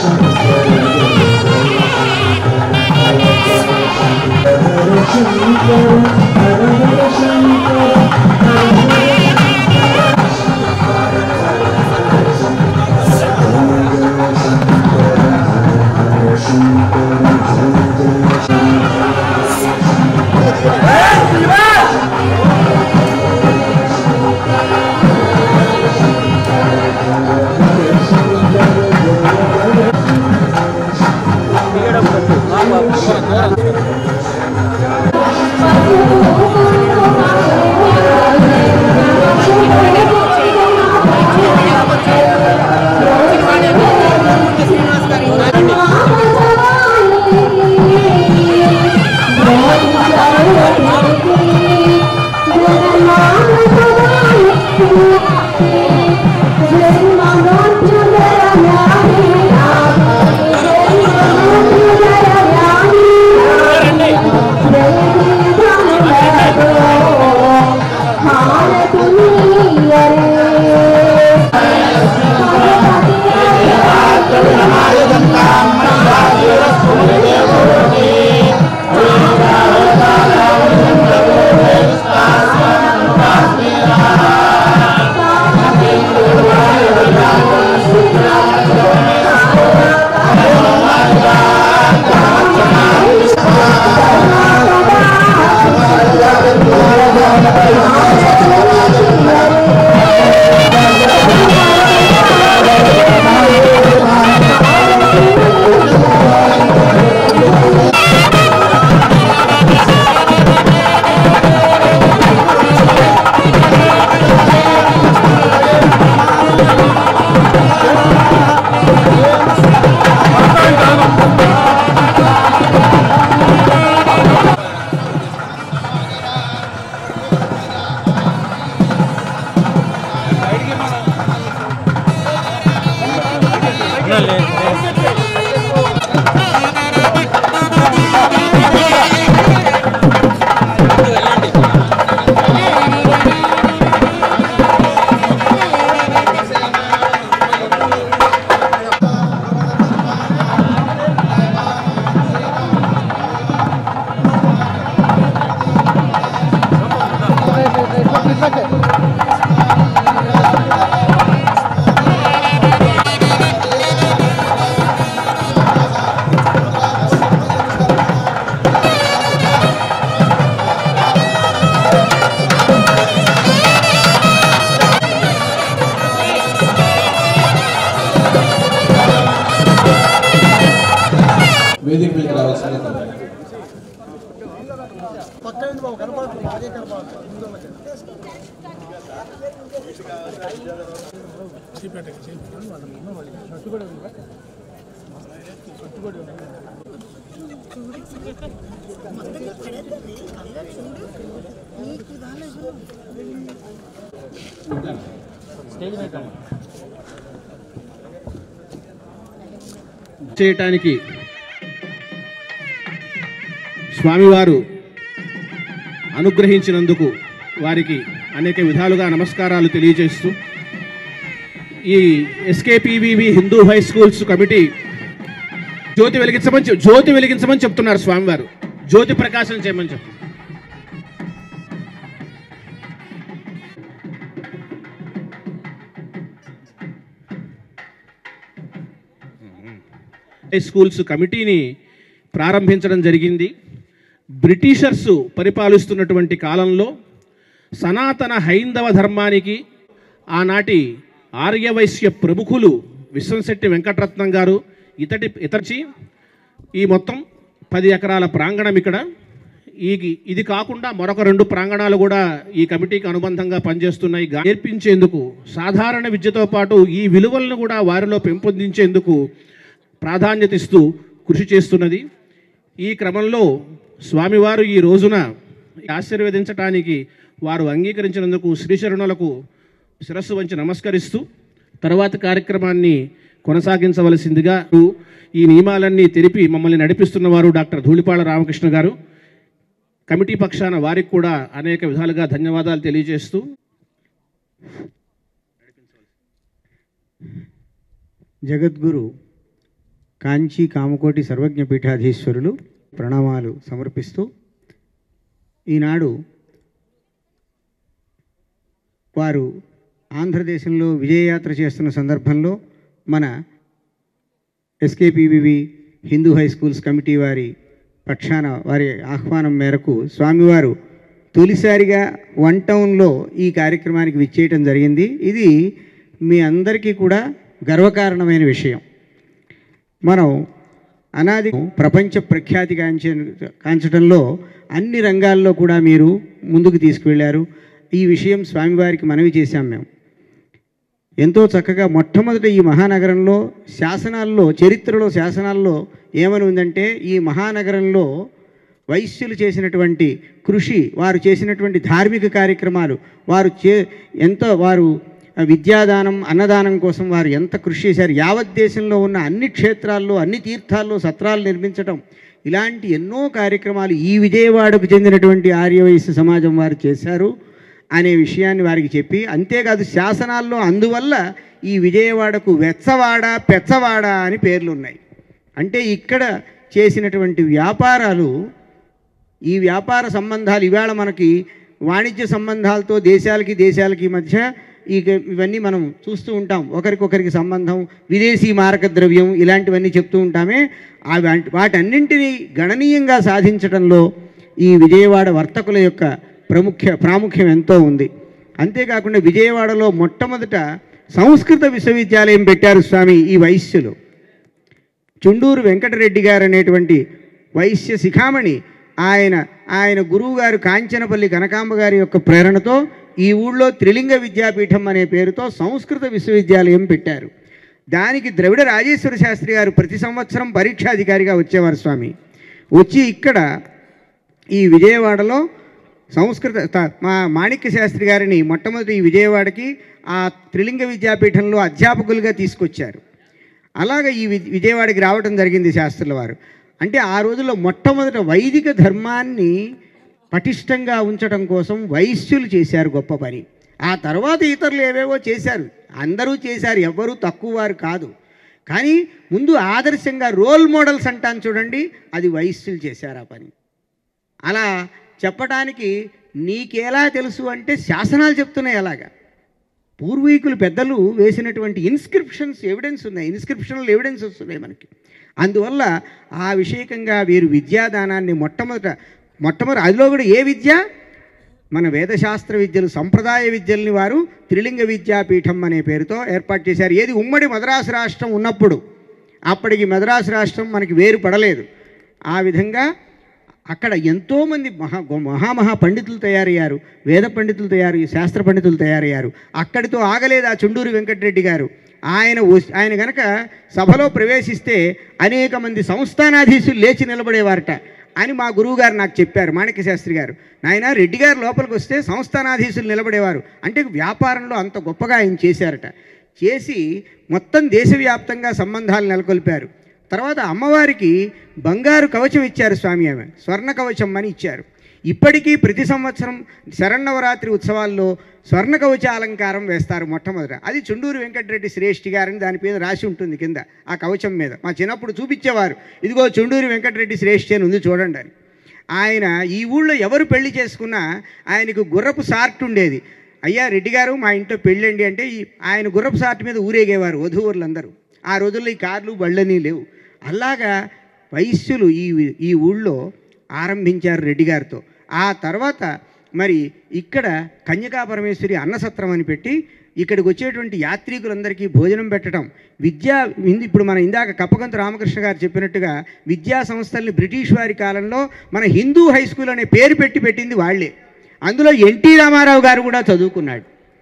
వేదిక మీదకి రావాల్సింది చేయటానికి స్వామివారు అనుగ్రహించినందుకు వారికి అనేక విధాలుగా నమస్కారాలు తెలియజేస్తూ ఈ SKPVV Hindu high schools committee జ్యోతి వెలిగించమని చెప్- జ్యోతి వెలిగించమని చెప్తున్నారు స్వామివారు జ్యోతి ప్రకాశం చేయమని చెప్తున్నారు హై స్కూల్స్ కమిటీని ప్రారంభించడం జరిగింది బ్రిటిషర్స్ పరిపాలిస్తున్నటువంటి కాలంలో సనాతన హైందవ ధర్మానికి ఆనాటి ఆర్యవైశ్య ప్రముఖులు విశ్వంశెట్టి వెంకటరత్నం గారు ఇతటి ఇతర్చి ఈ మొత్తం పది ఎకరాల ప్రాంగణం ఇక్కడ ఈ ఇది కాకుండా మరొక రెండు ప్రాంగణాలు కూడా ఈ కమిటీకి అనుబంధంగా పనిచేస్తున్నాయి గా- నేర్పించేందుకు సాధారణ విద్యతో పాటు ఈ విలువలను కూడా వారిలో పెంపొందించేందుకు ప్రాధాన్యత ఇస్తూ కృషి చేస్తున్నది ఈ క్రమంలో స్వామివారు ఈ రోజున ఆశీర్వదించటానికి వారు అంగీకరించినందుకు శ్రీశరణులకు శిరస్సు వంచి నమస్కరిస్తూ తర్వాత కార్యక్రమాన్ని కొనసాగించవలసిందిగా ఈ నియమాలన్నీ తెలిపి మమ్మల్ని నడిపిస్తున్న వారు డాక్టర్ ధూళిపాళ రామకృష్ణ గారు కమిటీ పక్షాన వారికి కూడా అనేక విధాలుగా ధన్యవాదాలు తెలియజేస్తూ జగద్గురు కాంచీ కామకోటి సర్వజ్ఞ పీఠాధీశ్వరులు ప్రణామాలు సమర్పిస్తూ ఈనాడు వారు ఆంధ్రదేశంలో విజయయాత్ర చేస్తున్న సందర్భంలో మన SKPVV Hindu high schools committee వారి పక్షాన వారి ఆహ్వానం మేరకు స్వామివారు తొలిసారిగా వన్ టౌన్లో ఈ కార్యక్రమానికి విచ్చేయటం జరిగింది ఇది మీ అందరికీ కూడా గర్వకారణమైన విషయం మనం అనాది ప్రపంచ ప్రఖ్యాతి కాంచ కాంచడంలో అన్ని రంగాల్లో కూడా మీరు ముందుకు తీసుకువెళ్ళారు ఈ విషయం స్వామివారికి మనవి చేశాం మేము ఎంతో చక్కగా మొట్టమొదట ఈ మహానగరంలో శాసనాల్లో చరిత్రలో శాసనాల్లో ఏమని ఉందంటే ఈ మహానగరంలో వైశ్యులు చేసినటువంటి కృషి వారు చేసినటువంటి ధార్మిక కార్యక్రమాలు వారు చే ఎంతో వారు విద్యాదానం అన్నదానం కోసం వారు ఎంత కృషి చేశారు యావత్ దేశంలో ఉన్న అన్ని క్షేత్రాల్లో అన్ని తీర్థాల్లో సత్రాలు నిర్మించడం ఇలాంటి ఎన్నో కార్యక్రమాలు ఈ విజయవాడకు చెందినటువంటి ఆర్యవైశ్య సమాజం వారు చేశారు అనే విషయాన్ని వారికి చెప్పి అంతేకాదు శాసనాల్లో అందువల్ల ఈ విజయవాడకు వెచ్చవాడ పెచ్చవాడ అని పేర్లు ఉన్నాయి అంటే ఇక్కడ చేసినటువంటి వ్యాపారాలు ఈ వ్యాపార సంబంధాలు ఇవాళ మనకి వాణిజ్య సంబంధాలతో దేశాలకి దేశాలకి మధ్య ఈ ఇవన్నీ మనం చూస్తూ ఉంటాం ఒకరికొకరికి సంబంధం విదేశీ మారక ద్రవ్యం ఇలాంటివన్నీ చెప్తూ ఉంటామే ఆ వాటి- వాటన్నింటినీ గణనీయంగా సాధించడంలో ఈ విజయవాడ వర్తకుల యొక్క ప్రముఖ్య ప్రాముఖ్యం ఎంతో ఉంది అంతేకాకుండా విజయవాడలో మొట్టమొదట సంస్కృత విశ్వవిద్యాలయం పెట్టారు స్వామి ఈ వైశ్యులు చుండూరు వెంకటరెడ్డి గారు అనేటువంటి వైశ్య శిఖామణి ఆయన ఆయన గురువుగారు కాంచనపల్లి కనకాంబ గారి యొక్క ప్రేరణతో ఈ ఊళ్ళో త్రిలింగ విద్యాపీఠం అనే పేరుతో సంస్కృత విశ్వవిద్యాలయం పెట్టారు దానికి ద్రవిడ రాజేశ్వర శాస్త్రి గారు ప్రతి సంవత్సరం పరీక్షాధికారిగా వచ్చేవారు స్వామి వచ్చి ఇక్కడ ఈ విజయవాడలో సంస్కృత త- మా మాణిక్య శాస్త్రి గారిని మొట్టమొదటి ఈ విజయవాడకి ఆ త్రిలింగ విద్యాపీఠంలో అధ్యాపకులుగా తీసుకొచ్చారు అలాగ ఈ వి- విజయవాడకి రావటం జరిగింది శాస్త్రుల వారు అంటే ఆ రోజుల్లో మొట్టమొదట వైదిక ధర్మాన్ని పటిష్టంగా ఉంచడం కోసం వైశ్యులు చేశారు గొప్ప పని ఆ తర్వాత ఇతరులు ఏవేవో చేశారు అందరూ చేశారు ఎవ్వరూ తక్కువ వారు కాదు కానీ ముందు ఆదర్శంగా రోల్ మోడల్స్ అంటాను చూడండి అది వైశ్యులు చేశారు ఆ పని అలా చెప్పడానికి నీకెలా తెలుసు అంటే శాసనాలు చెప్తున్నాయి అలాగా పూర్వీకులు పెద్దలు వేసినటువంటి ఇన్స్క్రిప్షన్స్ ఎవిడెన్స్ ఉన్నాయి ఇన్స్క్రిప్షన్లు ఎవిడెన్స్ వస్తున్నాయి మనకి అందువల్ల ఆ విషయకంగా వీరు విద్యాదానాన్ని మొట్టమొదట మొట్టమొదటి అదిలో కూడా ఏ విద్య మన వేదశాస్త్ర విద్యలు సంప్రదాయ విద్యల్ని వారు త్రిలింగ విద్యాపీఠం అనే పేరుతో ఏర్పాటు చేశారు ఏది ఉమ్మడి మద్రాసు రాష్ట్రం ఉన్నప్పుడు అప్పటికి మద్రాసు రాష్ట్రం మనకి వేరు పడలేదు ఆ విధంగా అక్కడ ఎంతోమంది మహా గొ- మహామహా పండితులు తయారయ్యారు వేద పండితులు తయారు శాస్త్ర పండితులు తయారయ్యారు అక్కడితో ఆగలేదు ఆ చుండూరు వెంకటరెడ్డి గారు ఆయన వస్- ఆయన గనక సభలో ప్రవేశిస్తే అనేక మంది సంస్థానాధీశులు లేచి నిలబడేవారట అని మా గురువు గారు నాకు చెప్పారు మాణిక్య శాస్త్రి గారు నాయన రెడ్డి గారు లోపలికి వస్తే సంస్థానాధీశులు నిలబడేవారు అంటే వ్యాపారంలో అంత గొప్పగా ఆయన చేశారట చేసి మొత్తం దేశవ్యాప్తంగా సంబంధాలు నెలకొల్పారు తర్వాత అమ్మవారికి బంగారు కవచం ఇచ్చారు స్వామి ఆమె స్వర్ణ కవచం అని ఇచ్చారు ఇప్పటికీ ప్రతి సంవత్సరం శరన్నవరాత్రి ఉత్సవాల్లో స్వర్ణ కవచ అలంకారం వేస్తారు మొట్టమొదట అది చుండూరు వెంకటరెడ్డి శ్రేష్ఠి గారని దాని మీద రాసి ఉంటుంది కింద ఆ కవచం మీద మా చిన్నప్పుడు చూపించేవారు ఇదిగో చుండూరు వెంకటరెడ్డి శ్రేష్ఠి అని ఉంది చూడండి అని ఆయన ఈ ఊళ్ళో ఎవరు పెళ్లి చేసుకున్నా ఆయనకు గుర్రపు సార్ట్ ఉండేది అయ్యా రెడ్డి గారు మా ఇంట్లో పెళ్ళండి అంటే ఈ ఆయన గుర్రపు సార్ట్ మీద ఊరేగేవారు వధూవరులందరూ ఆ రోజుల్లో ఈ కార్లు బళ్ళని లేవు అలాగా వైశ్యులు ఈ ఈ ఊళ్ళో ఆరంభించారు రెడ్డి గారితో ఆ తర్వాత మరి ఇక్కడ కన్యకా పరమేశ్వరి అన్నసత్రం అని పెట్టి ఇక్కడికి వచ్చేటువంటి యాత్రికులందరికీ భోజనం పెట్టడం విద్యా ఇంది- ఇప్పుడు మన ఇందాక కప్పగంత రామకృష్ణ గారు చెప్పినట్టుగా విద్యా సంస్థల్ని బ్రిటిష్ వారి కాలంలో మన హిందూ హై స్కూల్ అనే పేరు పెట్టి పెట్టింది వాళ్ళే అందులో ఎన్టీ రామారావు గారు కూడా చదువుకున్నాడు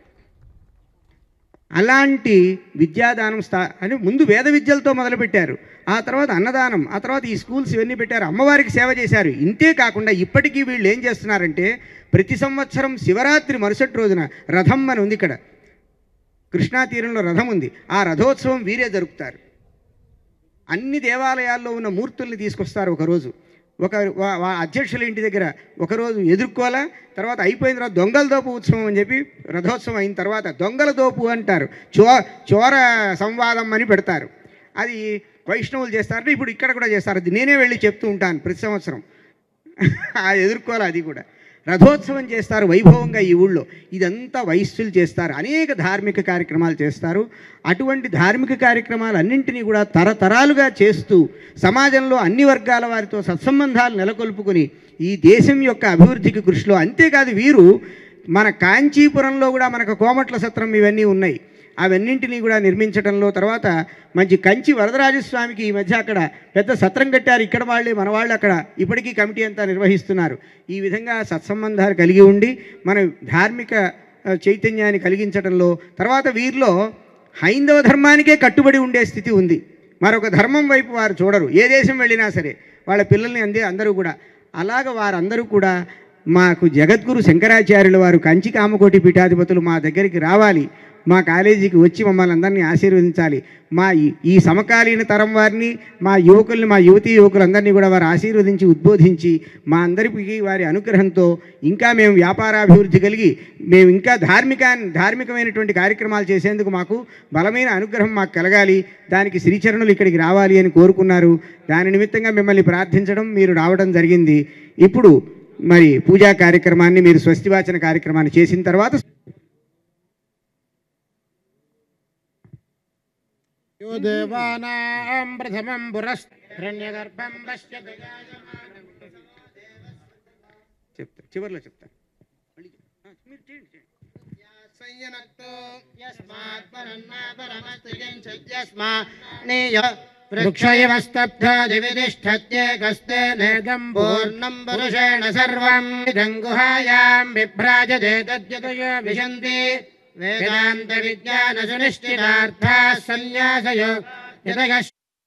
అలాంటి విద్యాదానం స్థా అని ముందు వేద విద్యలతో మొదలుపెట్టారు ఆ తర్వాత అన్నదానం ఆ తర్వాత ఈ స్కూల్స్ ఇవన్నీ పెట్టారు అమ్మవారికి సేవ చేశారు ఇంతే కాకుండా ఇప్పటికీ వీళ్ళు ఏం చేస్తున్నారంటే ప్రతి సంవత్సరం శివరాత్రి మరుసటి రోజున రథం అని ఉంది ఇక్కడ కృష్ణా తీరంలో రథం ఉంది ఆ రథోత్సవం వీరే జరుపుతారు అన్ని దేవాలయాల్లో ఉన్న మూర్తుల్ని తీసుకొస్తారు ఒకరోజు ఒక వా- వా- అధ్యక్షుల ఇంటి దగ్గర ఒకరోజు ఎదుర్కోవాలా తర్వాత అయిపోయిన తర్వాత దొంగల దోపు ఉత్సవం అని చెప్పి రథోత్సవం అయిన తర్వాత దొంగల దోపు అంటారు చో చోర సంవాదం అని పెడతారు అది వైష్ణవులు చేస్తారంటే ఇప్పుడు ఇక్కడ కూడా చేస్తారు అది నేనే వెళ్ళి చెప్తూ ఉంటాను ప్రతి సంవత్సరం ఆ ఎదుర్కోవాలి అది కూడా రథోత్సవం చేస్తారు వైభవంగా ఈ ఊళ్ళో ఇదంతా వైశ్యులు చేస్తారు అనేక ధార్మిక కార్యక్రమాలు చేస్తారు అటువంటి ధార్మిక కార్యక్రమాలన్నింటినీ కూడా తరతరాలుగా చేస్తూ సమాజంలో అన్ని వర్గాల వారితో సత్సంబంధాలు నెలకొల్పుకొని ఈ దేశం యొక్క అభివృద్ధికి కృషిలో అంతేకాదు వీరు మన కాంచీపురంలో కూడా మనకు కోమట్ల సత్రం ఇవన్నీ ఉన్నాయి అవన్నింటినీ కూడా నిర్మించడంలో తర్వాత మంచి కంచి వరదరాజస్వామికి ఈ మధ్య అక్కడ పెద్ద సత్రం కట్టారు ఇక్కడ వాళ్ళే మన వాళ్ళు అక్కడ ఇప్పటికీ కమిటీ అంతా నిర్వహిస్తున్నారు ఈ విధంగా సత్సంబంధాలు కలిగి ఉండి మన ధార్మిక ఆ, చైతన్యాన్ని కలిగించడంలో తర్వాత వీరిలో హైందవ ధర్మానికే కట్టుబడి ఉండే స్థితి ఉంది మరొక ధర్మం వైపు వారు చూడరు ఏ దేశం వెళ్ళినా సరే వాళ్ళ పిల్లల్ని అందే అందరూ కూడా అలాగ వారందరూ కూడా మాకు జగద్గురు శంకరాచార్యుల వారు కంచి కామకోటి పీఠాధిపతులు మా దగ్గరికి రావాలి మా కాలేజీకి వచ్చి మమ్మల్ని అందరినీ ఆశీర్వదించాలి మా ఈ- ఈ సమకాలీన తరం వారిని మా యువకుల్ని మా యువతీ యువకులందరినీ కూడా వారు ఆశీర్వదించి ఉద్బోధించి మా అందరికీ వారి అనుగ్రహంతో ఇంకా మేము వ్యాపారాభివృద్ధి కలిగి మేము ఇంకా ధార్మిక ధార్మికమైనటువంటి కార్యక్రమాలు చేసేందుకు మాకు బలమైన అనుగ్రహం మాకు కలగాలి దానికి శ్రీచరణులు ఇక్కడికి రావాలి అని కోరుకున్నారు దాని నిమిత్తంగా మిమ్మల్ని ప్రార్థించడం మీరు రావడం జరిగింది ఇప్పుడు మరి పూజా కార్యక్రమాన్ని మీరు స్వస్తివాచన కార్యక్రమాన్ని చేసిన తర్వాత यो देवानां प्रथमं पुरस्त्रण्यगर्भं पश्यति చెప్తా చివరిలో చెప్తాను మళ్ళీ చెప్తా. ఆ, మీరు చేయండి, చేయండి. संयनक्तो यस्मात् परन्नापरमस्ति किञ्चिद्यस्मान्नेय वृक्षयवस्तब्धो दिवितिष्ठत्येकस्ते नेदं पूर्णं पुरुषेण सर्वम् इदं गुहायां बिभ्राजते तद्यतयो विशन्ति वेदान्तविज्ञानसुनिश्चितार्थाः सन्न्यासयो यतयः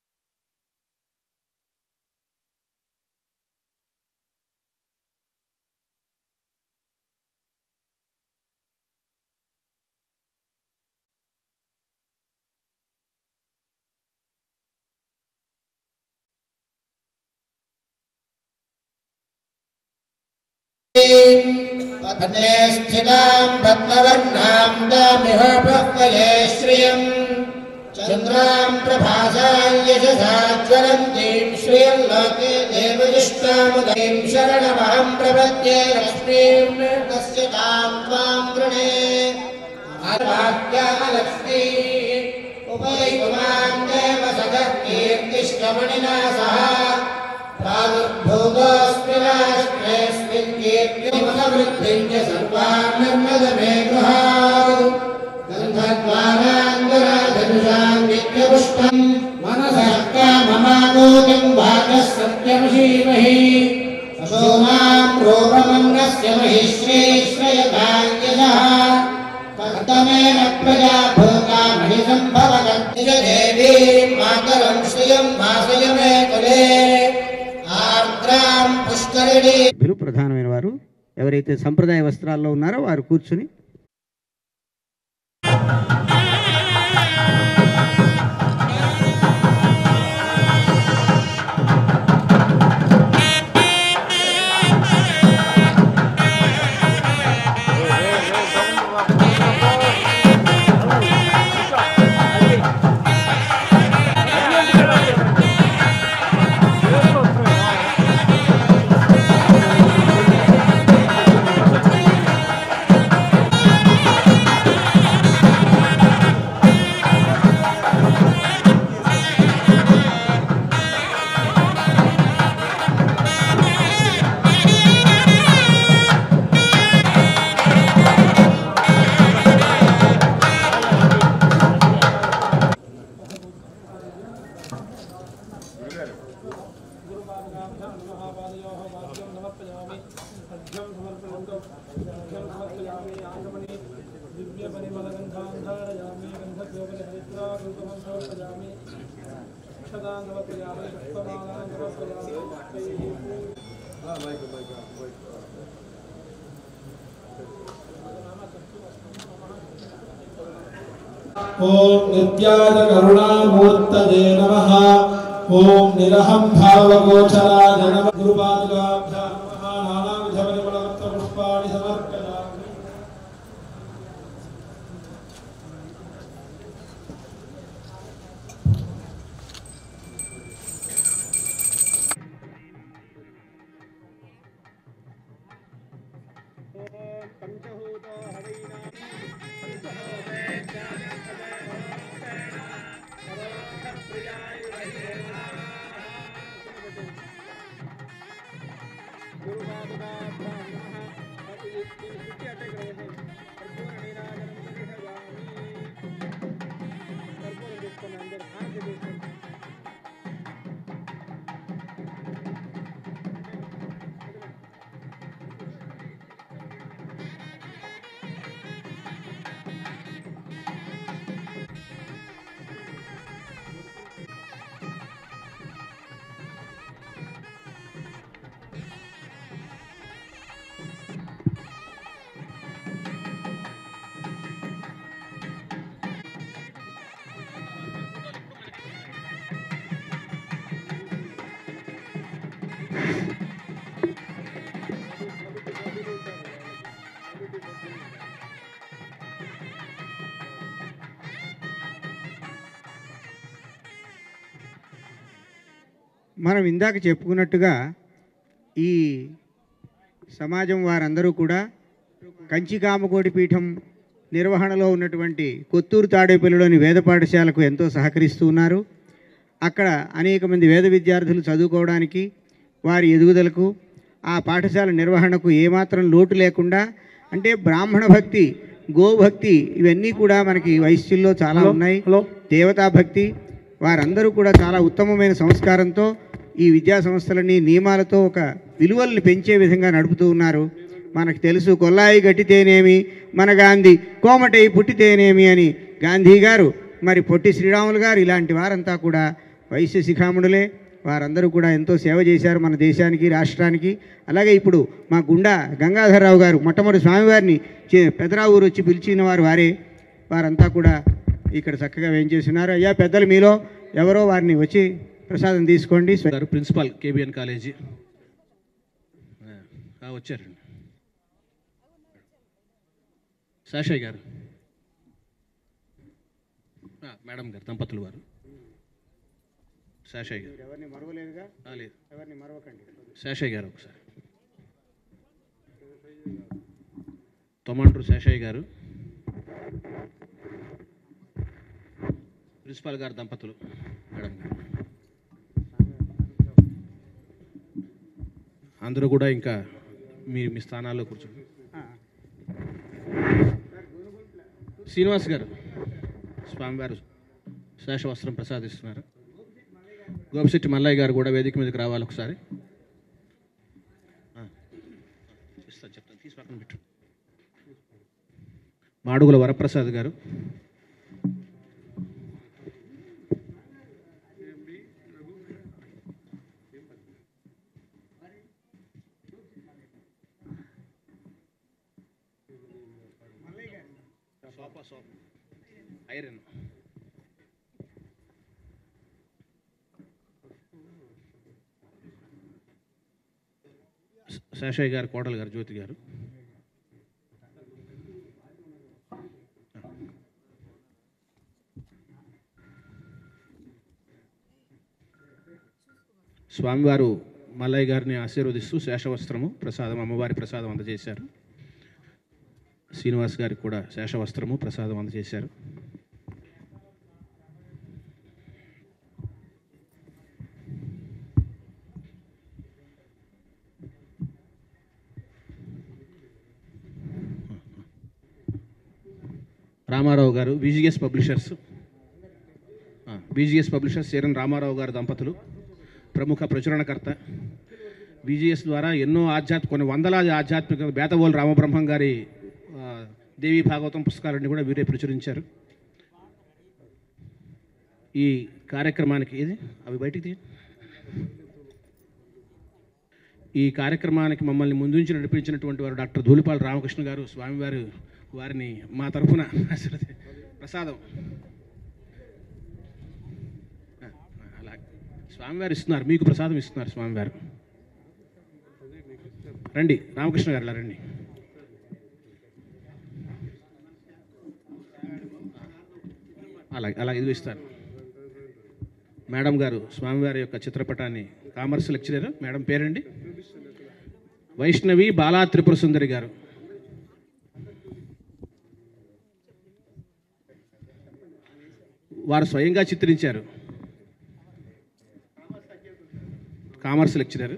पद्मे स्थितां पद्मवर्णां दामिह बह्वये श्रियम् चन्द्रां प्रभासां यशसा ज्वलन्तीं श्रियं लोके देवयुष्टामुदीं शरणमहं प्रपद्ये लक्ष्मीं तस्य तां त्वां वृणे आवाक्यालक्ष्मी उपैकुमां देव सदः कीर्तिष्टमणिना सह प्रादुर्भूतोऽस्मि राष्ट्रेऽस्मिन् कीर्तिमनवृद्धिं च सर्वान् निर्मद मे गृहात् गन्धद्वारान्तराधनुषां नित्यपुष्पम् मनसः काममागोगं वाचः सत्यमशीमहि सोमां रूपमन्नस्य महिश्री श्रयकाङ्गजः कर्तमेन प्रजा भोगा महि सम्भवगन्ति देवीं मातरं श्रियं भासय मे कुले आर्द्रां पुष्करिणी సభ్యులు ప్రధానమైన వారు ఎవరైతే సంప్రదాయ వస్త్రాల్లో ఉన్నారో వారు కూర్చుని ॐ नित्याय करुणामूर्तये नमः ॐ निरहं भावगोचराय नमः गुरुपादुकाभ्यां नमः नानाविधपरिमलवत्तपुष्पाणि समर्पयामि మనం ఇందాక చెప్పుకున్నట్టుగా ఈ సమాజం వారందరూ కూడా కంచికామకోటి పీఠం నిర్వహణలో ఉన్నటువంటి కొత్తూరు తాడేపల్లిలోని వేద పాఠశాలకు ఎంతో సహకరిస్తూ ఉన్నారు అక్కడ అనేక మంది వేద విద్యార్థులు చదువుకోవడానికి వారి ఎదుగుదలకు ఆ పాఠశాల నిర్వహణకు ఏమాత్రం లోటు లేకుండా అంటే బ్రాహ్మణ భక్తి గోభక్తి ఇవన్నీ కూడా మనకి వైశ్యుల్లో చాలా ఉన్నాయి హలో దేవతా భక్తి వారందరూ కూడా చాలా ఉత్తమమైన సంస్కారంతో ఈ విద్యా సంస్థలని నియమాలతో ఒక విలువల్ని పెంచే విధంగా నడుపుతూ ఉన్నారు మనకు తెలుసు కొల్లాయి గట్టితేనేమి మన గాంధీ కోమటై పుట్టితేనేమి అని గాంధీ గారు మరి పొట్టి శ్రీరాములు గారు ఇలాంటి వారంతా కూడా వైశ్య శిఖామణులే వారందరూ కూడా ఎంతో సేవ చేశారు మన దేశానికి రాష్ట్రానికి అలాగే ఇప్పుడు మా గుండా గంగాధరరావు గారు మొట్టమొదటి స్వామివారిని చే- పెదరావూరు వచ్చి పిలిచిన వారు వారే వారంతా కూడా ఇక్కడ చక్కగా వేయించేస్తున్నారు అయ్యా పెద్దలు మీలో ఎవరో వారిని వచ్చి ప్రసాదం తీసుకోండి స్వ- గారు ప్రిన్సిపాల్ కేబిఎన్ కాలేజీ ఆ, వచ్చారండి శాషయ్య గారు ఆ, మేడం గారు దంపతులు వారు శాషయ్య గారు ఎవరిని మరవలేదుగా ఆ, లేదు ఎవరిని మరవకండి శేషయ్య గారు ఒకసారి తొమాండ్రు శేషయ్య గారు ప్రిన్సిపాల్ గారు దంపతులు మేడం గారు అందరూ కూడా ఇంకా మీ మీ స్థానాల్లో కూర్చోండి శ్రీనివాస్ గారు స్వామివారు శేషవస్త్రం ప్రసాదిస్తున్నారు గోపిశెట్టి మల్లయ్య గారు కూడా వేదిక మీదకి రావాలి ఒకసారి ఆ, ఇస్తాను చెప్తాను తీసి పక్కన పెట్టు మాడుగుల వరప్రసాద్ గారు సోఫా సోఫా ఐరన్ శేషయ్య గారు కోటలు గారు జ్యోతి గారు స్వామివారు మల్లయ్య గారిని ఆశీర్వదిస్తూ శేషవస్త్రము ప్రసాదం అమ్మవారి ప్రసాదం అందజేశారు శ్రీనివాస్ గారికి కూడా శేషవస్త్రము ప్రసాదం అందజేశారు రామారావు గారు బీజీఎస్ పబ్లిషర్స్ బీజీఎస్ పబ్లిషర్స్ చీరన్ రామారావు గారు దంపతులు ప్రముఖ ప్రచురణకర్త బీజీఎస్ ద్వారా ఎన్నో ఆధ్యాత్మిక కొన్ని వందలాది ఆధ్యాత్మిక బేతవోలు రామబ్రహ్మం గారి ఆ, దేవి భాగవతం పుస్తకాలన్నీ కూడా వీరే ప్రచురించారు ఈ కార్యక్రమానికి ఇది అవి బయటికి తీయండి. ఈ కార్యక్రమానికి మమ్మల్ని ముందుంచి నడిపించినటువంటి వారు డాక్టర్ ధూళిపాల రామకృష్ణ గారు స్వామివారు వారిని మా తరఫున ఆశీర్వది- ప్రసాదం ఆ, అలా స్వామివారు ఇస్తున్నారు మీకు ప్రసాదం ఇస్తున్నారు స్వామివారు రండి రామకృష్ణ గారు ఇలా రండి అలాగే అలాగే ఇది ఇస్తాను మేడం గారు స్వామివారి యొక్క చిత్రపటాన్ని కామర్స్ లెక్చరర్ మేడం పేరండి వైష్ణవి బాలా త్రిపుర సుందరి గారు వారు స్వయంగా చిత్రించారు కామర్స్ లెక్చరర్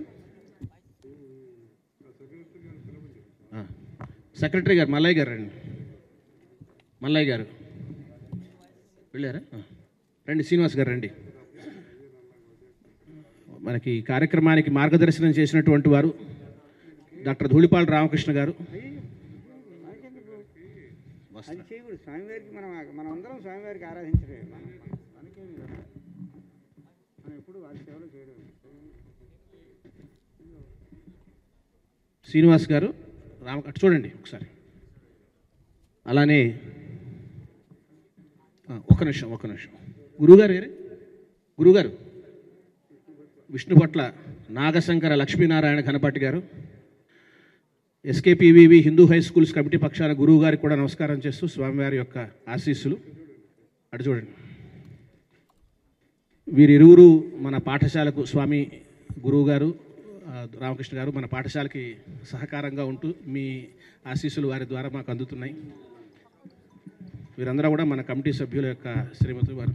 ఆ. సెక్రటరీ గారు మల్లయ్య గారు రండి మల్లయ్య గారు వెళ్ళారా ఆ. రండి శ్రీనివాస్ గారు రండి మనకి ఈ కార్యక్రమానికి మార్గదర్శనం చేసినటువంటి వారు డాక్టర్ ధూళిపాల రామకృష్ణ గారు అది చేయకూడదు స్వామివారికి మనం మనం అందరం స్వామివారికి ఆరాధించడే మనం మనకేమి లేదు. మనం ఎప్పుడు వారి సేవలు చేయడం శ్రీనివాస్ గారు రామ అటు చూడండి ఒకసారి అలానే ఆ, ఒక్క నిమిషం ఒక్క నిమిషం గురువుగారు గారే గురువుగారు విష్ణు పట్ల నాగశంకర లక్ష్మీనారాయణ ఘనపాటి గారు SKPVV Hindu high schools committee పక్షాన గురువు గారికి కూడా నమస్కారం చేస్తూ స్వామివారి యొక్క ఆశీస్సులు అటు చూడండి వీరిరువురు మన పాఠశాలకు స్వామి గురువు గారు ఆ, రామకృష్ణ గారు మన పాఠశాలకి సహకారంగా ఉంటూ మీ ఆశీస్సులు వారి ద్వారా మాకు అందుతున్నాయి వీరందరూ కూడా మన కమిటీ సభ్యుల యొక్క శ్రీమతి వారు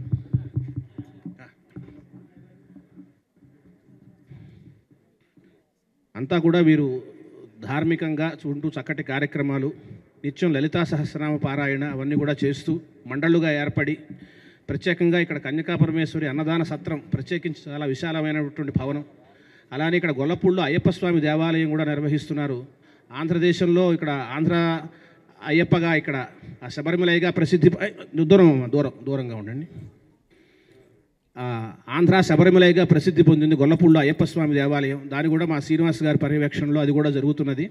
అంతా కూడా వీరు ధార్మికంగా ఉంటూ చక్కటి కార్యక్రమాలు నిత్యం లలితా సహస్రనామ పారాయణ అవన్నీ కూడా చేస్తూ మండళ్ళుగా ఏర్పడి ప్రత్యేకంగా ఇక్కడ కన్యకా పరమేశ్వరి అన్నదాన సత్రం ప్రత్యేకించి చాలా విశాలమైనటువంటి భవనం అలానే ఇక్కడ గొల్లపూడిలో అయ్యప్ప స్వామి దేవాలయం కూడా నిర్వహిస్తున్నారు ఆంధ్రదేశంలో ఇక్కడ ఆంధ్ర అయ్యప్పగా ఇక్కడ ఆ శబరిమలైగా ప్రసిద్ధి ఐ, దూరం అమ్మా, దూరం దూరంగా ఉండండి ఆ, ఆంధ్ర శబరిమలైగా ప్రసిద్ధి పొందింది గొల్లపూడిలో అయ్యప్ప స్వామి దేవాలయం దాని కూడా మా శ్రీనివాస్ గారి పర్యవేక్షణలో అది కూడా జరుగుతున్నది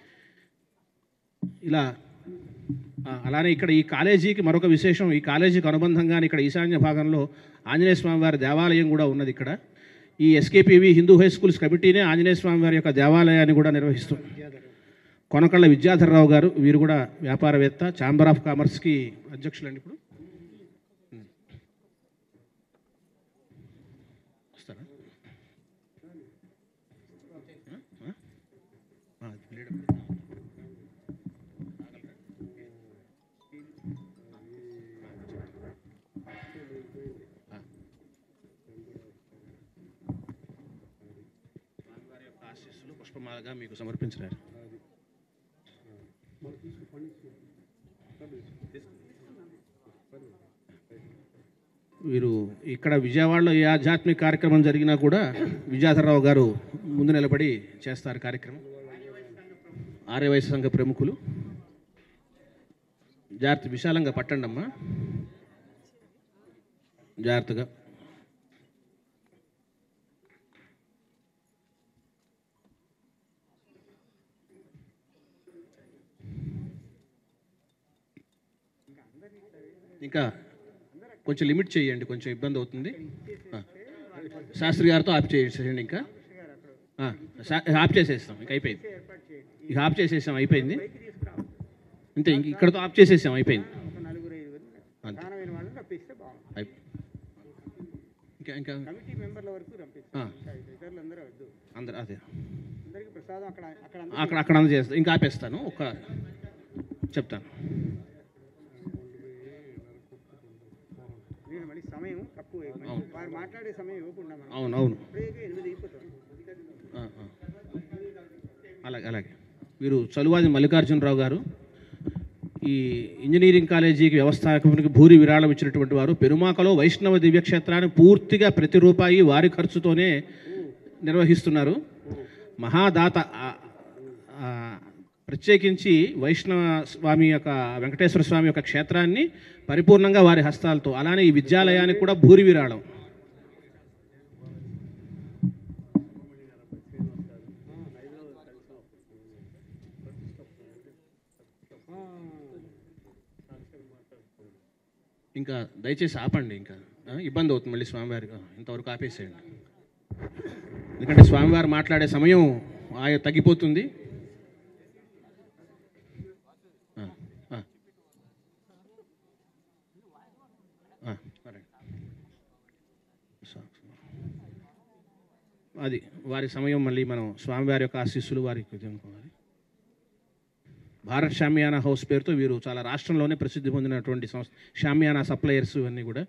ఇలా ఆ, అలానే ఇక్కడ ఈ కాలేజీకి మరొక విశేషం ఈ కాలేజీకి అనుబంధంగానే ఇక్కడ ఈశాన్య భాగంలో ఆంజనేయ స్వామి వారి దేవాలయం కూడా ఉన్నది ఇక్కడ ఈ ఎస్కేపీవి హిందూ హై స్కూల్స్ కమిటీనే ఆంజనేయ స్వామి వారి యొక్క దేవాలయాన్ని కూడా నిర్వహిస్తుంది కొనకళ్ళ విద్యాధర్రావు గారు వీరు కూడా వ్యాపారవేత్త ఛాంబర్ ఆఫ్ కామర్స్కి అధ్యక్షులండి ఇప్పుడు వస్తారా ఆ? ఆ, లేడు. ఆ. స్వామివారి యొక్క ఆశీస్సులు పుష్పమాలగా మీకు సమర్పించినారు వీరు ఇక్కడ విజయవాడలో ఏ ఆధ్యాత్మిక కార్యక్రమం జరిగినా కూడా విజయాధరరావు గారు ముందు నిలబడి చేస్తారు కార్యక్రమం ఆర్య వయసు సంఘ ప్రముఖులు జాగ్రత్త విశాలంగా పట్టండి అమ్మా జాగ్రత్తగా ఇంకా కొంచెం లిమిట్ చేయండి కొంచెం ఇబ్బంది అవుతుంది ఆ. శాస్త్రి గారితో ఆఫ్ చేసేయండి ఇంకా ఆ, శా- ఆఫ్ చేసేస్తాం ఇంకా అయిపోయింది ఇక ఆఫ్ చేసేసాం అయిపోయింది అంతే ఇంక ఇక్కడతో ఆఫ్ చేసేసాం అయిపోయింది ఒక నలుగురు ఐదుగురు అంతే స్థానమైన వాళ్ళని రప్పిస్తే బాగుంటుంది అయిపో- ఇంకా ఇంకా కమిటీ మెంబర్ల వరకు రప్పిస్తే ఆ. ఇతరులు అందరూ వద్దు అందరు అదే అందరికీ ప్రసాదం అక్కడ అక్కడ అక్కడ అక్కడ అందజేస్తాను ఇంకా ఆపేస్తాను ఒక చెప్తాను నేను మళ్ళీ సమయం తక్కువ అవును. వారు మాట్లాడే సమయం ఇవ్వకుండా మనం అవును అవును ఇప్పటికే ఎనిమిది అయిపోతాం ఆ, ఆ. అలాగే అలాగే వీరు చలువాది మల్లికార్జునరావు గారు ఈ ఇంజనీరింగ్ కాలేజీకి వ్యవస్థాపకునికి భూరి విరాళం ఇచ్చినటువంటి వారు పెరుమాకలో వైష్ణవ దివ్యక్షేత్రాన్ని పూర్తిగా ప్రతి రూపాయి వారి ఖర్చుతోనే నిర్వహిస్తున్నారు మహాదాత ఆ, ఆ, ప్రత్యేకించి వైష్ణవ స్వామి యొక్క వెంకటేశ్వర స్వామి యొక్క క్షేత్రాన్ని పరిపూర్ణంగా వారి హస్తాలతో అలానే ఈ విద్యాలయానికి కూడా భూరి విరాళం ఇంకా దయచేసి ఆపండి ఇంకా ఆ, ఇబ్బంది అవుతుంది మళ్ళీ స్వామివారికి ఆ, ఇంతవరకు ఆపేసేయండి ఎందుకంటే స్వామివారు మాట్లాడే సమయం ఆయన తగ్గిపోతుంది ఆ, ఆ. ఆ, సరే. స- అది వారి సమయం మళ్ళీ మనం స్వామివారి యొక్క ఆశీస్సులు వారికి ఇది అనుకోవాలి భారత్ షామియానా హౌస్ పేరుతో వీరు చాలా రాష్ట్రంలోనే ప్రసిద్ధి పొందినటువంటి సంస్థ షామియానా సప్లయర్స్ ఇవన్నీ కూడా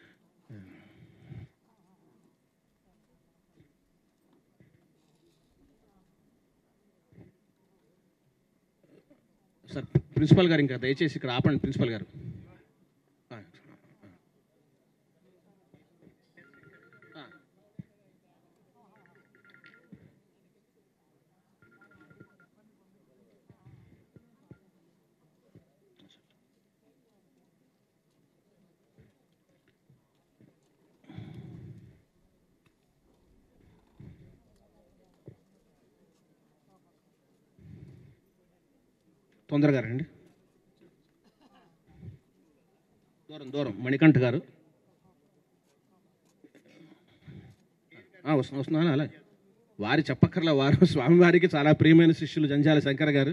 సార్ ప్రిన్సిపల్ గారు ఇంకా దయచేసి ఇక్కడ ఆపండి ప్రిన్సిపల్ గారు ఆ, ఆ. తొందరగా రండి దూరం దూరం మణికంఠ గారు ఆ, వస్తున్నా వస్తున్నా అలాగే వారి చెప్పక్కర్ల వారు స్వామివారికి చాలా ప్రియమైన శిష్యులు జంజాల శంకర్ గారు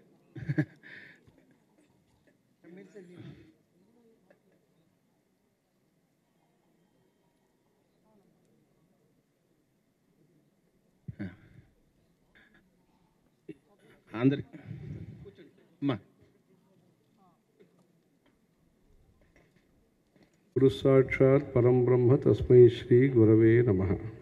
అందరి అమ్మా గురు సాక్షాత్ పరం బ్రహ్మ తస్మై శ్రీ గురవే నమ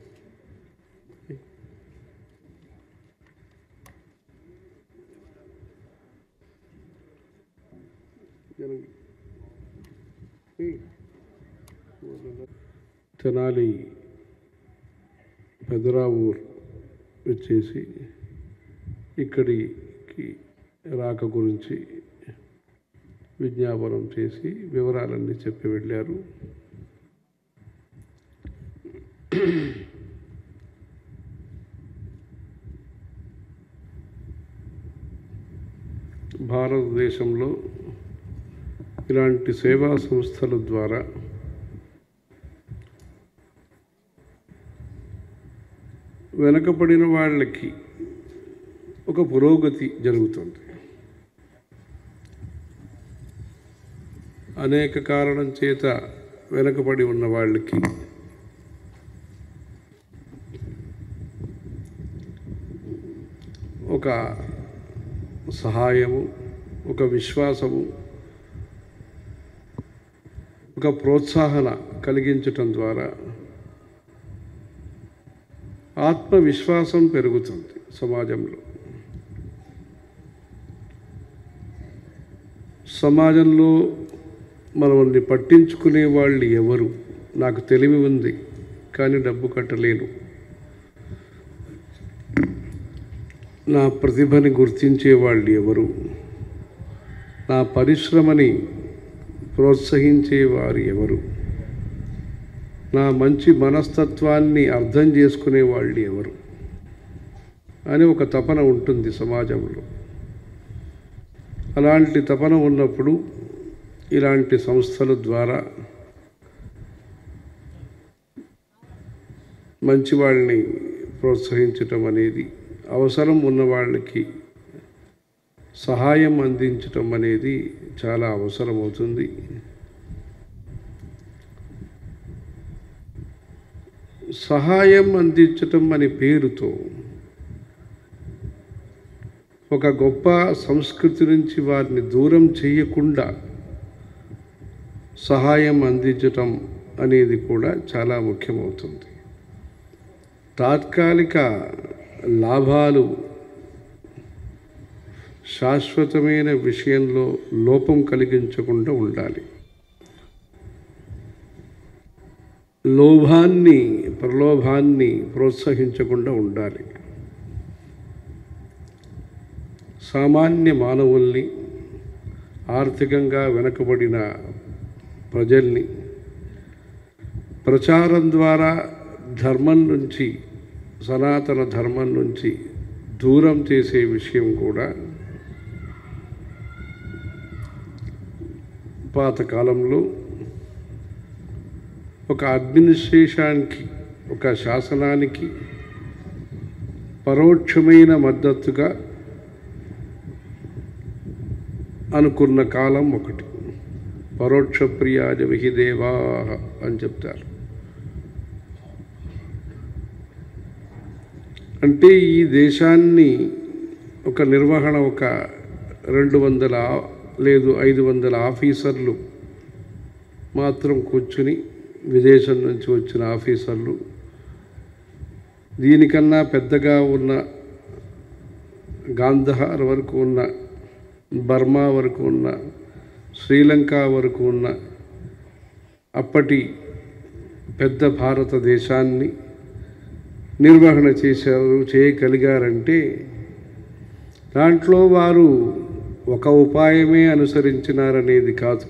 తెనాలి పెదరావూర్ వచ్చేసి ఇక్కడికి రాక గురించి విజ్ఞాపనం చేసి వివరాలన్నీ చెప్పి వెళ్ళారు భారతదేశంలో ఇలాంటి సేవా సంస్థల ద్వారా వెనకబడిన వాళ్ళకి ఒక పురోగతి జరుగుతుంది అనేక కారణం చేత వెనకబడి ఉన్న వాళ్ళకి ఒక సహాయము ఒక విశ్వాసము ఒక ప్రోత్సాహన కలిగించటం ద్వారా ఆత్మవిశ్వాసం పెరుగుతుంది సమాజంలో సమాజంలో మనల్ని పట్టించుకునే వాళ్ళు ఎవరు నాకు తెలివి ఉంది కానీ డబ్బు కట్టలేను నా ప్రతిభని గుర్తించే వాళ్ళు ఎవరు నా పరిశ్రమని ప్రోత్సహించే వారు ఎవరు నా మంచి మనస్తత్వాన్ని అర్థం చేసుకునే వాళ్ళు ఎవరు అని ఒక తపన ఉంటుంది సమాజంలో అలాంటి తపన ఉన్నప్పుడు ఇలాంటి సంస్థల ద్వారా మంచి వాళ్ళని ప్రోత్సహించటం అనేది అవసరం ఉన్న వాళ్ళకి సహాయం అందించటం అనేది చాలా అవసరమవుతుంది సహాయం అందించటం అనే పేరుతో ఒక గొప్ప సంస్కృతి నుంచి వారిని దూరం చేయకుండా సహాయం అందించటం అనేది కూడా చాలా ముఖ్యమవుతుంది తాత్కాలిక లాభాలు శాశ్వతమైన విషయంలో లోపం కలిగించకుండా ఉండాలి లోభాన్ని ప్రలోభాన్ని ప్రోత్సహించకుండా ఉండాలి సామాన్య మానవుల్ని ఆర్థికంగా వెనకబడిన ప్రజల్ని ప్రచారం ద్వారా ధర్మం నుంచి సనాతన ధర్మం నుంచి దూరం చేసే విషయం కూడా పాతకాలంలో ఒక అడ్మినిస్ట్రేషన్కి ఒక శాసనానికి పరోక్షమైన మద్దతుగా అనుకున్న కాలం ఒకటి పరోక్ష ప్రియాజ విహిదేవా అని చెప్తారు అంటే ఈ దేశాన్ని ఒక నిర్వహణ ఒక రెండు వందల లేదు ఐదు వందల ఆఫీసర్లు మాత్రం కూర్చుని విదేశం నుంచి వచ్చిన ఆఫీసర్లు దీనికన్నా పెద్దగా ఉన్న గాంధహార్ వరకు ఉన్న బర్మా వరకు ఉన్న శ్రీలంక వరకు ఉన్న అప్పటి పెద్ద భారతదేశాన్ని నిర్వహణ చేశారు చేయగలిగారంటే దాంట్లో వారు ఒక ఉపాయమే అనుసరించినారనేది కాదు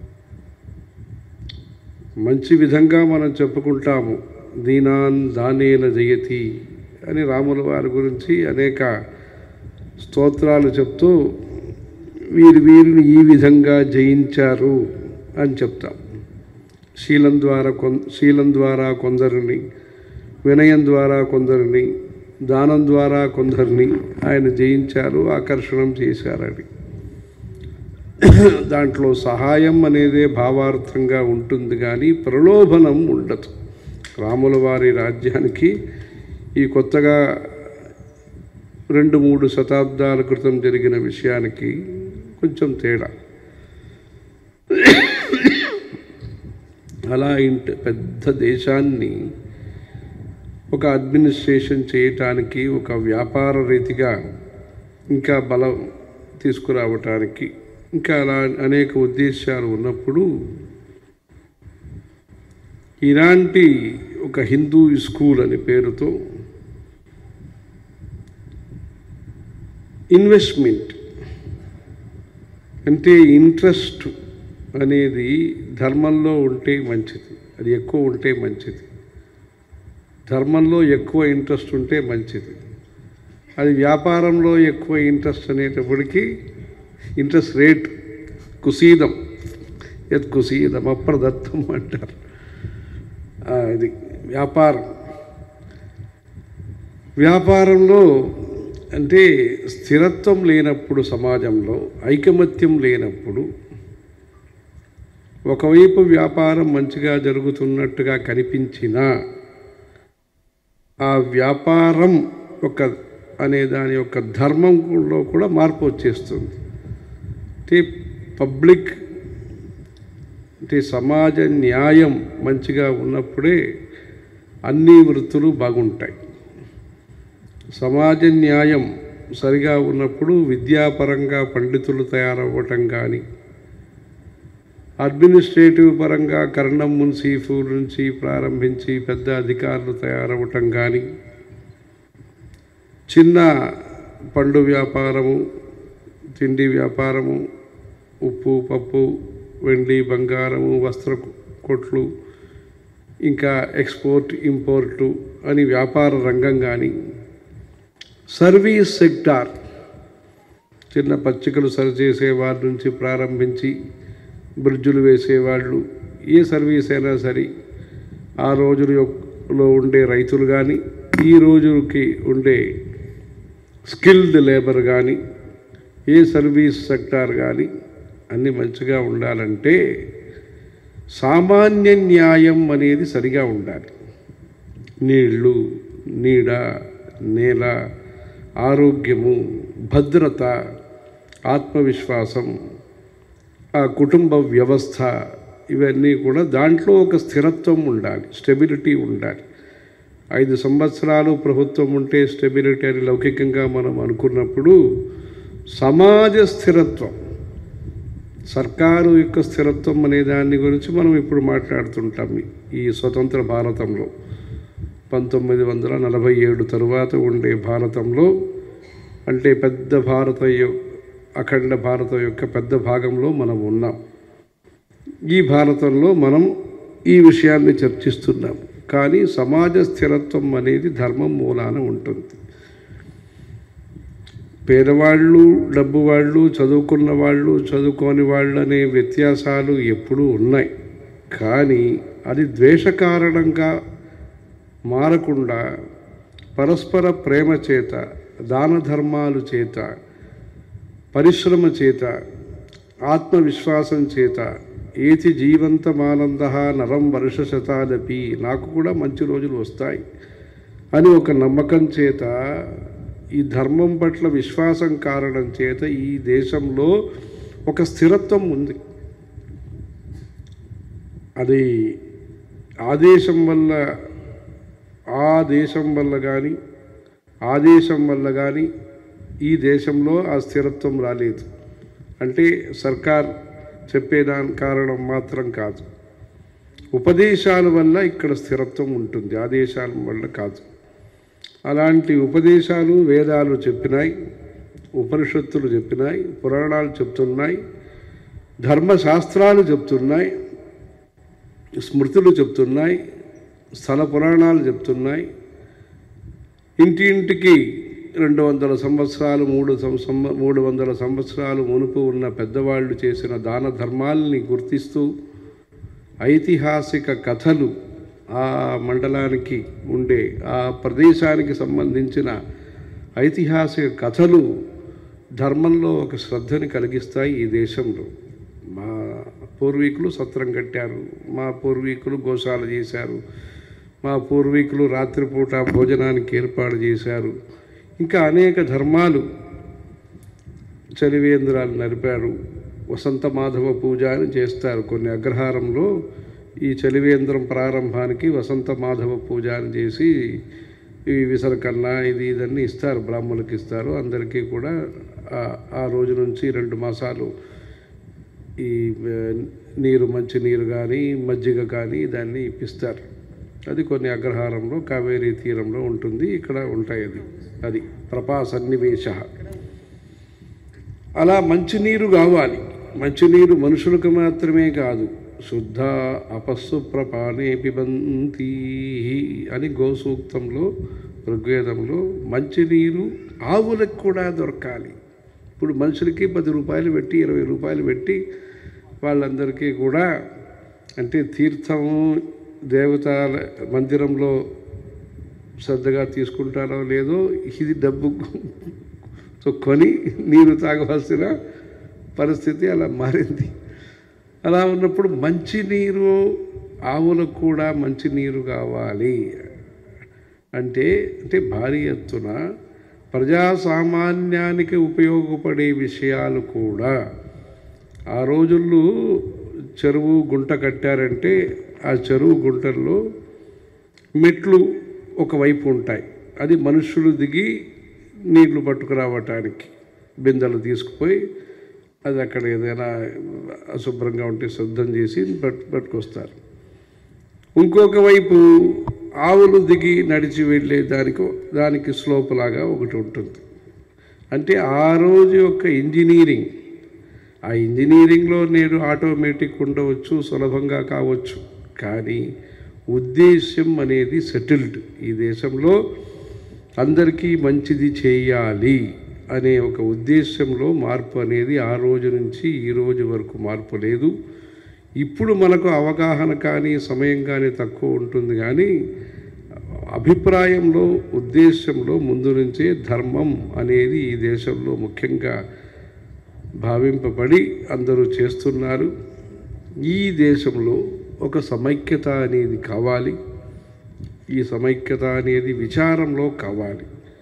మంచి విధంగా మనం చెప్పుకుంటాము దీనాన్ దానేన జయతి అని రాముల వారి గురించి అనేక స్తోత్రాలు చెప్తూ వీరు వీరిని ఈ విధంగా జయించారు అని చెప్తాం శీలం ద్వారా కొం శీలం ద్వారా కొందరిని వినయం ద్వారా కొందరిని దానం ద్వారా కొందరిని ఆయన జయించారు ఆకర్షణం చేశారని దాంట్లో సహాయం అనేదే భావార్థంగా ఉంటుంది కానీ ప్రలోభనం ఉండదు రాముల వారి రాజ్యానికి ఈ కొత్తగా రెండు మూడు శతాబ్దాల క్రితం జరిగిన విషయానికి కొంచెం తేడా అలా ఇంట పెద్ద దేశాన్ని ఒక అడ్మినిస్ట్రేషన్ చేయటానికి ఒక వ్యాపార రీతిగా ఇంకా బలం తీసుకురావటానికి ఇంకా అలా అనేక ఉద్దేశాలు ఉన్నప్పుడు ఇలాంటి ఒక హిందూ స్కూల్ అనే పేరుతో ఇన్వెస్ట్మెంట్ అంటే ఇంట్రెస్ట్ అనేది ధర్మంలో ఉంటే మంచిది అది ఎక్కువ ఉంటే మంచిది ధర్మంలో ఎక్కువ ఇంట్రెస్ట్ ఉంటే మంచిది అది వ్యాపారంలో ఎక్కువ ఇంట్రెస్ట్ అనేటప్పటికీ ఇంట్రెస్ట్ రేట్ కుసీదం యత్ కుసీదం అప్రదత్తం అంటారు ఆ, ఇది వ్యాపారం వ్యాపారంలో అంటే స్థిరత్వం లేనప్పుడు సమాజంలో ఐకమత్యం లేనప్పుడు ఒకవైపు వ్యాపారం మంచిగా జరుగుతున్నట్టుగా కనిపించినా ఆ వ్యాపారం ఒక అనే దాని యొక్క ధర్మంలో కూడా మార్పు వచ్చేస్తుంది అంటే పబ్లిక్ అంటే సమాజ న్యాయం మంచిగా ఉన్నప్పుడే అన్ని వృత్తులు బాగుంటాయి సమాజ న్యాయం సరిగా ఉన్నప్పుడు విద్యాపరంగా పండితులు తయారవ్వటం కానీ అడ్మినిస్ట్రేటివ్ పరంగా కరణం మున్సీఫ్ నుంచి ప్రారంభించి పెద్ద అధికారులు తయారవటం కానీ చిన్న పండు వ్యాపారము తిండి వ్యాపారము ఉప్పు పప్పు వెండి బంగారము వస్త్ర కొట్లు ఇంకా ఎక్స్పోర్ట్ ఇంపోర్టు అని వ్యాపార రంగం కానీ సర్వీస్ సెక్టార్ చిన్న పచ్చికలు సరిచేసే వారి నుంచి ప్రారంభించి బ్రిడ్జులు వేసేవాళ్ళు ఏ సర్వీస్ అయినా సరే ఆ రోజుల లో ఉండే రైతులు కానీ ఈ రోజుకి ఉండే స్కిల్డ్ లేబర్ కానీ ఏ సర్వీస్ సెక్టార్ కానీ అన్నీ మంచిగా ఉండాలంటే సామాన్య న్యాయం అనేది సరిగా ఉండాలి నీళ్ళు నీడ నేల ఆరోగ్యము భద్రత ఆత్మవిశ్వాసం ఆ కుటుంబ వ్యవస్థ ఇవన్నీ కూడా దాంట్లో ఒక స్థిరత్వం ఉండాలి స్టెబిలిటీ ఉండాలి ఐదు సంవత్సరాలు ప్రభుత్వం ఉంటే స్టెబిలిటీ అని లౌకికంగా మనం అనుకున్నప్పుడు సమాజ స్థిరత్వం సర్కారు యొక్క స్థిరత్వం అనే దాని గురించి మనం ఇప్పుడు మాట్లాడుతుంటాం ఈ స్వతంత్ర భారతంలో పంతొమ్మిది వందల నలభై ఏడు తరువాత ఉండే భారతంలో అంటే పెద్ద భారత యొ- అఖండ భారతం యొక్క పెద్ద భాగంలో మనం ఉన్నాం ఈ భారతంలో మనం ఈ విషయాన్ని చర్చిస్తున్నాం కానీ సమాజ స్థిరత్వం అనేది ధర్మం మూలాన ఉంటుంది పేదవాళ్ళు డబ్బు వాళ్ళు చదువుకున్న వాళ్ళు చదువుకోని వాళ్ళు అనే వ్యత్యాసాలు ఎప్పుడూ ఉన్నాయి కానీ అది ద్వేష కారణంగా మారకుండా పరస్పర ప్రేమ చేత దాన ధర్మాలు చేత పరిశ్రమ చేత ఆత్మవిశ్వాసం చేత ఏతి జీవంతమానంద నరం వర్ష శతాదపి నాకు కూడా మంచి రోజులు వస్తాయి అని ఒక నమ్మకం చేత ఈ ధర్మం పట్ల విశ్వాసం కారణం చేత ఈ దేశంలో ఒక స్థిరత్వం ఉంది అది ఆదేశం వల్ల ఆ దేశం వల్ల కానీ ఆదేశం వల్ల కానీ ఈ దేశంలో ఆ స్థిరత్వం రాలేదు అంటే సర్కార్ చెప్పేదాని కారణం మాత్రం కాదు ఉపదేశాల వల్ల ఇక్కడ స్థిరత్వం ఉంటుంది ఆదేశాల వల్ల కాదు అలాంటి ఉపదేశాలు వేదాలు చెప్పినాయి ఉపనిషత్తులు చెప్పినాయి పురాణాలు చెప్తున్నాయి ధర్మశాస్త్రాలు చెప్తున్నాయి స్మృతులు చెప్తున్నాయి స్థల పురాణాలు చెప్తున్నాయి ఇంటి ఇంటికి రెండు వందల సంవత్సరాలు మూడు సం- సంవ- మూడు వందల సంవత్సరాలు మునుపు ఉన్న పెద్దవాళ్ళు చేసిన దాన ధర్మాల్ని గుర్తిస్తూ ఐతిహాసిక కథలు ఆ మండలానికి ఉండే ఆ ప్రదేశానికి సంబంధించిన ఐతిహాసిక కథలు ధర్మంలో ఒక శ్రద్ధని కలిగిస్తాయి ఈ దేశంలో మా పూర్వీకులు సత్రం కట్టారు మా పూర్వీకులు గోశాల చేశారు మా పూర్వీకులు రాత్రిపూట భోజనానికి ఏర్పాటు చేశారు ఇంకా అనేక ధర్మాలు చలివేంద్రాలు నడిపారు వసంత మాధవ పూజ అని చేస్తారు కొన్ని అగ్రహారంలో ఈ చలివేంద్రం ప్రారంభానికి వసంత మాధవ పూజ అని చేసి ఈ విసరకన్నా ఇది ఇదన్నీ ఇస్తారు బ్రాహ్మణులకు ఇస్తారు అందరికీ కూడా ఆ- ఆ రోజు నుంచి రెండు మాసాలు ఈ ఆ, నీరు మంచి నీరు కానీ మజ్జిగ కానీ దాన్ని ఇప్పిస్తారు అది కొన్ని అగ్రహారంలో కావేరీ తీరంలో ఉంటుంది ఇక్కడ ఉంటాయి అది అది ప్రపా సన్నివేశ అలా మంచినీరు కావాలి మంచినీరు మనుషులకు మాత్రమే కాదు శుద్ధ అపస్సు ప్రపానే పిబంతి అని గోసూక్తంలో ఋగ్వేదంలో మంచినీరు ఆవులకు కూడా దొరకాలి ఇప్పుడు మనుషులకి పది రూపాయలు పెట్టి ఇరవై రూపాయలు పెట్టి వాళ్ళందరికీ కూడా అంటే తీర్థము దేవతల మందిరంలో శ్రద్ధగా తీసుకుంటారో లేదో ఇది డబ్బు సో కొని నీరు తాగవలసిన పరిస్థితి అలా మారింది అలా ఉన్నప్పుడు మంచి నీరు ఆవులకు కూడా మంచి నీరు కావాలి అంటే అంటే భారీ ఎత్తున ప్రజాసామాన్యానికి ఉపయోగపడే విషయాలు కూడా ఆ రోజుల్లో చెరువు గుంట కట్టారంటే ఆ చెరువు గుంటల్లో మెట్లు ఒకవైపు ఉంటాయి అది మనుషులు దిగి నీళ్లు పట్టుకురావటానికి బిందెలు తీసుకుపోయి అది అక్కడ ఏదైనా అశుభ్రంగా ఉంటే శుద్ధం చేసి పట్టు పట్టుకొస్తారు ఇంకొక వైపు ఆవులు దిగి నడిచి వెళ్ళే దానికి దానికి స్లోప్ లాగా ఒకటి ఉంటుంది అంటే ఆ రోజు యొక్క ఇంజనీరింగ్ ఆ ఇంజనీరింగ్లో నేడు ఆటోమేటిక్ ఉండవచ్చు సులభంగా కావచ్చు కానీ ఉద్దేశ్యం అనేది సెటిల్డ్ ఈ దేశంలో అందరికీ మంచిది చేయాలి అనే ఒక ఉద్దేశంలో మార్పు అనేది ఆ రోజు నుంచి ఈ రోజు వరకు మార్పు లేదు ఇప్పుడు మనకు అవగాహన కానీ సమయం కానీ తక్కువ ఉంటుంది కానీ అభిప్రాయంలో ఉద్దేశంలో ముందు నుంచే ధర్మం అనేది ఈ దేశంలో ముఖ్యంగా భావింపబడి అందరూ చేస్తున్నారు ఈ దేశంలో ఒక సమైక్యత అనేది కావాలి ఈ సమైక్యత అనేది విచారంలో కావాలి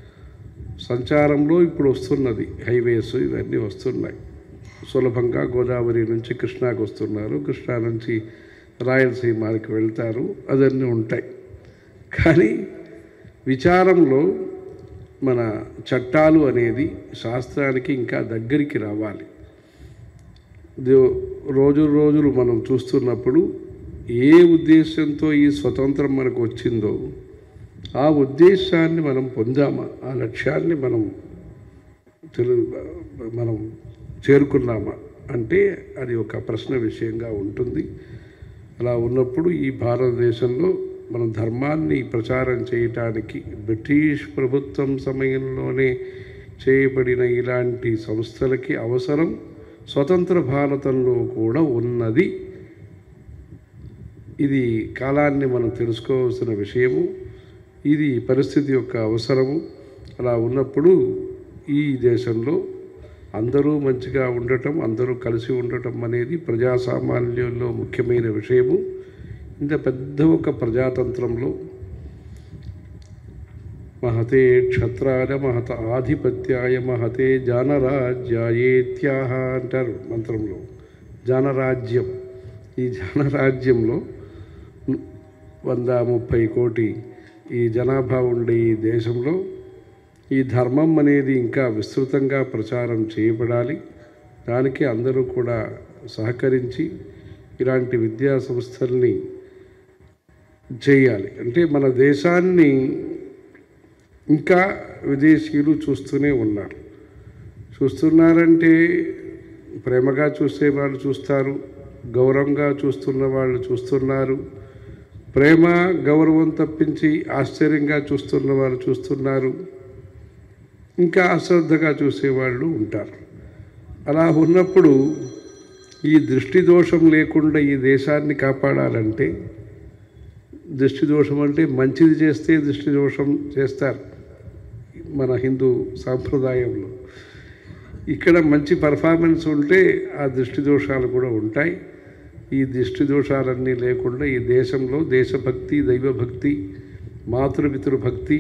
సంచారంలో ఇప్పుడు వస్తున్నది హైవేస్ ఇవన్నీ వస్తున్నాయి సులభంగా గోదావరి నుంచి కృష్ణాకి వస్తున్నారు కృష్ణా నుంచి రాయలసీమకి వెళ్తారు అదన్నీ ఉంటాయి కానీ విచారంలో మన చట్టాలు అనేది శాస్త్రానికి ఇంకా దగ్గరికి రావాలి దో- రోజు రోజులు మనం చూస్తున్నప్పుడు ఏ ఉద్దేశంతో ఈ స్వతంత్రం మనకు వచ్చిందో ఆ ఉద్దేశాన్ని మనం పొందామా ఆ లక్ష్యాన్ని మనం తెలు మనం చేరుకున్నామా అంటే అది ఒక ప్రశ్న విషయంగా ఉంటుంది అలా ఉన్నప్పుడు ఈ భారతదేశంలో మనం ధర్మాన్ని ప్రచారం చేయటానికి బ్రిటిష్ ప్రభుత్వం సమయంలోనే చేయబడిన ఇలాంటి సంస్థలకి అవసరం స్వతంత్ర భారతంలో కూడా ఉన్నది ఇది కాలాన్ని మనం తెలుసుకోవాల్సిన విషయము ఇది పరిస్థితి యొక్క అవసరము అలా ఉన్నప్పుడు ఈ దేశంలో అందరూ మంచిగా ఉండటం అందరూ కలిసి ఉండటం అనేది ప్రజాసామాన్యంలో ముఖ్యమైన విషయము ఇంత పెద్ద ఒక ప్రజాతంత్రంలో మహతే క్షత్రాయ మహత ఆధిపత్యాయ మహతే జానరాజ్యాయేత్యాహ అంటారు మంత్రంలో జానరాజ్యం ఈ జానరాజ్యంలో వంద ముప్పై కోటి ఈ జనాభా ఉండే ఈ దేశంలో ఈ ధర్మం అనేది ఇంకా విస్తృతంగా ప్రచారం చేయబడాలి దానికి అందరూ కూడా సహకరించి ఇలాంటి విద్యా సంస్థల్ని చేయాలి అంటే మన దేశాన్ని ఇంకా విదేశీయులు చూస్తూనే ఉన్నారు చూస్తున్నారంటే ప్రేమగా చూసే వాళ్ళు చూస్తారు గౌరవంగా చూస్తున్న వాళ్ళు చూస్తున్నారు ప్రేమ గౌరవం తప్పించి ఆశ్చర్యంగా చూస్తున్న వాళ్ళు చూస్తున్నారు ఇంకా అశ్రద్ధగా చూసేవాళ్ళు ఉంటారు అలా ఉన్నప్పుడు ఈ దృష్టి దోషం లేకుండా ఈ దేశాన్ని కాపాడాలంటే దృష్టి దోషం అంటే మంచిది చేస్తే దృష్టి దోషం చేస్తారు మన హిందూ సాంప్రదాయంలో ఇక్కడ మంచి పర్ఫార్మెన్స్ ఉంటే ఆ దృష్టి దోషాలు కూడా ఉంటాయి ఈ దృష్టి దోషాలన్నీ లేకుండా ఈ దేశంలో దేశభక్తి దైవభక్తి మాతృపితృభక్తి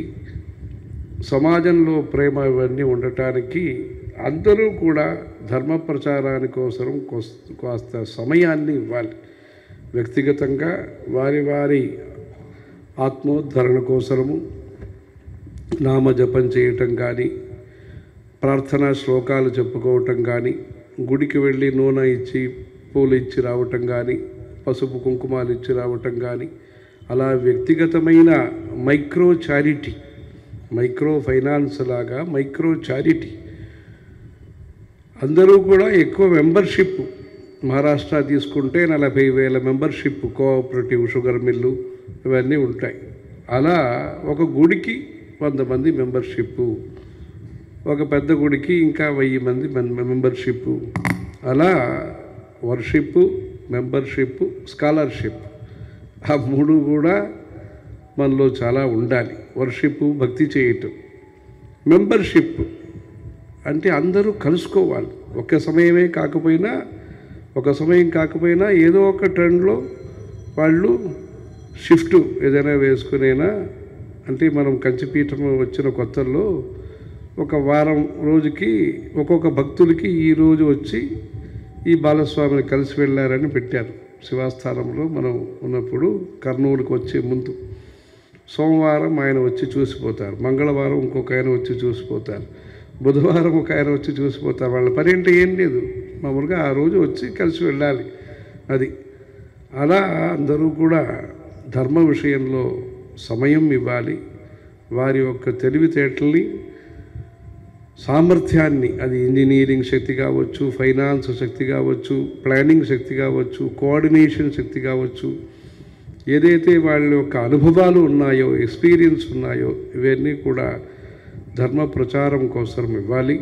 సమాజంలో ప్రేమ ఇవన్నీ ఉండటానికి అందరూ కూడా ధర్మ ప్రచారాని కోసం కోస్- కాస్త సమయాన్ని ఇవ్వాలి వ్యక్తిగతంగా వారి వారి ఆత్మోద్ధరణ కోసము నామజపం చేయటం కానీ ప్రార్థనా శ్లోకాలు చెప్పుకోవటం కానీ గుడికి వెళ్ళి నూనె ఇచ్చి పూలు ఇచ్చి రావటం కానీ పసుపు కుంకుమాలు ఇచ్చి రావటం కానీ అలా వ్యక్తిగతమైన మైక్రో చారిటీ మైక్రో ఫైనాన్స్ లాగా మైక్రో చారిటీ అందరూ కూడా ఎక్కువ మెంబర్షిప్ మహారాష్ట్ర తీసుకుంటే నలభై వేల మెంబర్షిప్ కోఆపరేటివ్ షుగర్ మిల్లు ఇవన్నీ ఉంటాయి అలా ఒక గుడికి వంద మంది మెంబర్షిప్ ఒక పెద్ద గుడికి ఇంకా వెయ్యి మంది మెం- మెంబర్షిప్ అలా వర్షిప్ మెంబర్షిప్ స్కాలర్షిప్ ఆ మూడు కూడా మనలో చాలా ఉండాలి వర్షిప్ భక్తి చేయటం మెంబర్షిప్ అంటే అందరూ కలుసుకోవాలి ఒక సమయమే కాకపోయినా ఒక సమయం కాకపోయినా ఏదో ఒక ట్రెండ్లో వాళ్ళు షిఫ్ట్ ఏదైనా వేసుకునేనా అంటే మనం కంచిపీఠం వచ్చిన కొత్తల్లో ఒక వారం రోజుకి ఒక్కొక్క భక్తులకి ఈ రోజు వచ్చి ఈ బాలస్వామిని కలిసి వెళ్ళారని పెట్టారు శివాస్థానంలో మనం ఉన్నప్పుడు కర్నూలుకి వచ్చే ముందు సోమవారం ఆయన వచ్చి చూసిపోతారు మంగళవారం ఇంకొక ఆయన వచ్చి చూసిపోతారు బుధవారం ఒక ఆయన వచ్చి చూసిపోతారు వాళ్ళ పని అంటే ఏం లేదు మామూలుగా ఆ రోజు వచ్చి కలిసి వెళ్ళాలి అది అలా అందరూ కూడా ధర్మ విషయంలో సమయం ఇవ్వాలి వారి యొక్క తెలివితేటల్ని సామర్థ్యాన్ని అది ఇంజనీరింగ్ శక్తి కావచ్చు ఫైనాన్స్ శక్తి కావచ్చు ప్లానింగ్ శక్తి కావచ్చు కోఆర్డినేషన్ శక్తి కావచ్చు ఏదైతే వాళ్ళ యొక్క అనుభవాలు ఉన్నాయో ఎక్స్పీరియన్స్ ఉన్నాయో ఇవన్నీ కూడా ధర్మ ప్రచారం కోసం ఇవ్వాలి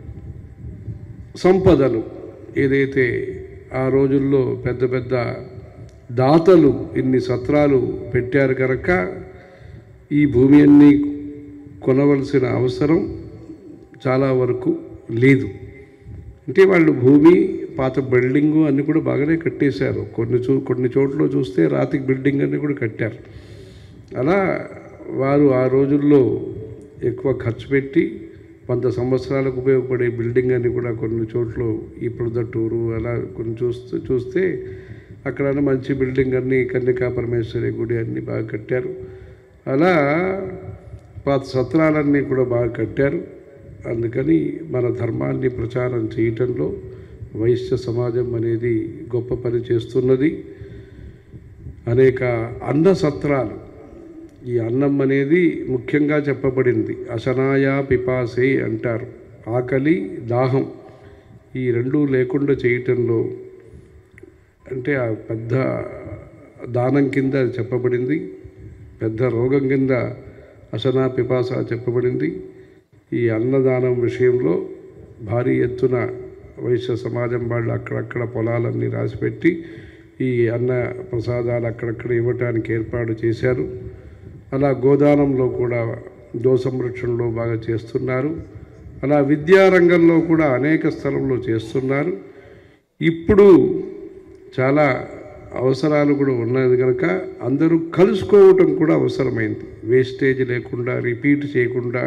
సంపదలు ఏదైతే ఆ రోజుల్లో పెద్ద పెద్ద దాతలు ఇన్ని సత్రాలు పెట్టారు కనుక ఈ భూమి అన్నీ కొనవలసిన అవసరం చాలా వరకు లేదు అంటే వాళ్ళు భూమి పాత బిల్డింగు అన్నీ కూడా బాగానే కట్టేశారు కొన్ని చూ కొన్ని చోట్ల చూస్తే రాతి బిల్డింగ్ అన్నీ కూడా కట్టారు అలా వారు ఆ రోజుల్లో ఎక్కువ ఖర్చు పెట్టి వంద సంవత్సరాలకు ఉపయోగపడే బిల్డింగ్ అని కూడా కొన్ని చోట్ల ఈ ప్రొద్దటూరు అలా కొన్ని చూస్తే చూస్తే అక్కడ మంచి బిల్డింగ్ అన్ని కన్యకా పరమేశ్వరి గుడి అన్నీ బాగా కట్టారు అలా పాత సత్రాలన్నీ కూడా బాగా కట్టారు అందుకని మన ధర్మాన్ని ప్రచారం చేయటంలో వైశ్య సమాజం అనేది గొప్ప పని చేస్తున్నది అనేక అన్న సత్రాలు ఈ అన్నం అనేది ముఖ్యంగా చెప్పబడింది అసనాయా పిపాసే అంటారు ఆకలి దాహం ఈ రెండు లేకుండా చేయటంలో అంటే ఆ పెద్ద దానం కింద అది చెప్పబడింది పెద్ద రోగం కింద అసనా పిపాస చెప్పబడింది ఈ అన్నదానం విషయంలో భారీ ఎత్తున వైశ్య సమాజం వాళ్ళు అక్కడక్కడ పొలాలన్నీ రాసిపెట్టి ఈ అన్న ప్రసాదాలు అక్కడక్కడ ఇవ్వటానికి ఏర్పాటు చేశారు అలా గోదానంలో కూడా గో సంరక్షణలో బాగా చేస్తున్నారు అలా విద్యారంగంలో కూడా అనేక స్థలంలో చేస్తున్నారు ఇప్పుడు చాలా అవసరాలు కూడా ఉన్నది కనుక అందరూ కలుసుకోవటం కూడా అవసరమైంది వేస్టేజ్ లేకుండా రిపీట్ చేయకుండా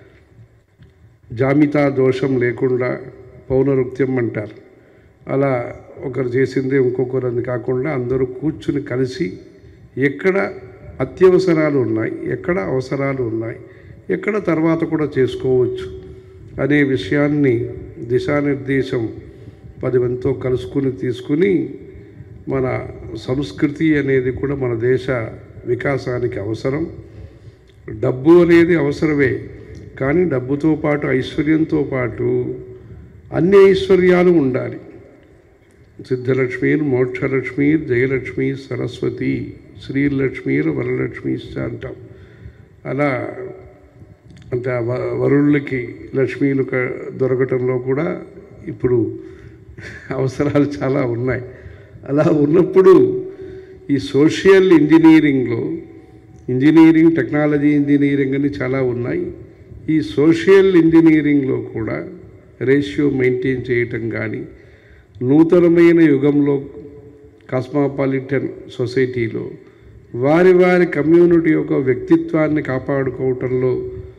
జామితా దోషం లేకుండా పౌనరుక్త్యం అంటారు అలా ఒకరు చేసిందే ఇంకొకరు అని కాకుండా అందరూ కూర్చుని కలిసి ఎక్కడ అత్యవసరాలు ఉన్నాయి ఎక్కడ అవసరాలు ఉన్నాయి ఎక్కడ తర్వాత కూడా చేసుకోవచ్చు అనే విషయాన్ని దిశానిర్దేశం పది మందితో కలుసుకుని తీసుకుని మన సంస్కృతి అనేది కూడా మన దేశ వికాసానికి అవసరం డబ్బు అనేది అవసరమే కానీ డబ్బుతో పాటు ఐశ్వర్యంతో పాటు అన్ని ఐశ్వర్యాలు ఉండాలి సిద్ధలక్ష్మీర్ మోక్షలక్ష్మీర్ జయలక్ష్మి సరస్వతి శ్రీలక్ష్మీర్ వరలక్ష్మి అంటాం అలా అంటే ఆ వ- వరుళ్ళకి లక్ష్మీలు క- దొరకటంలో కూడా ఇప్పుడు అవసరాలు చాలా ఉన్నాయి అలా ఉన్నప్పుడు ఈ సోషల్ ఇంజనీరింగ్లో ఇంజనీరింగ్ టెక్నాలజీ ఇంజనీరింగ్ అని చాలా ఉన్నాయి ఈ సోషల్ ఇంజనీరింగ్లో కూడా రేషియో మెయింటైన్ చేయటం కానీ నూతనమైన యుగంలో కాస్మాపాలిటన్ సొసైటీలో వారి వారి కమ్యూనిటీ యొక్క వ్యక్తిత్వాన్ని కాపాడుకోవటంలో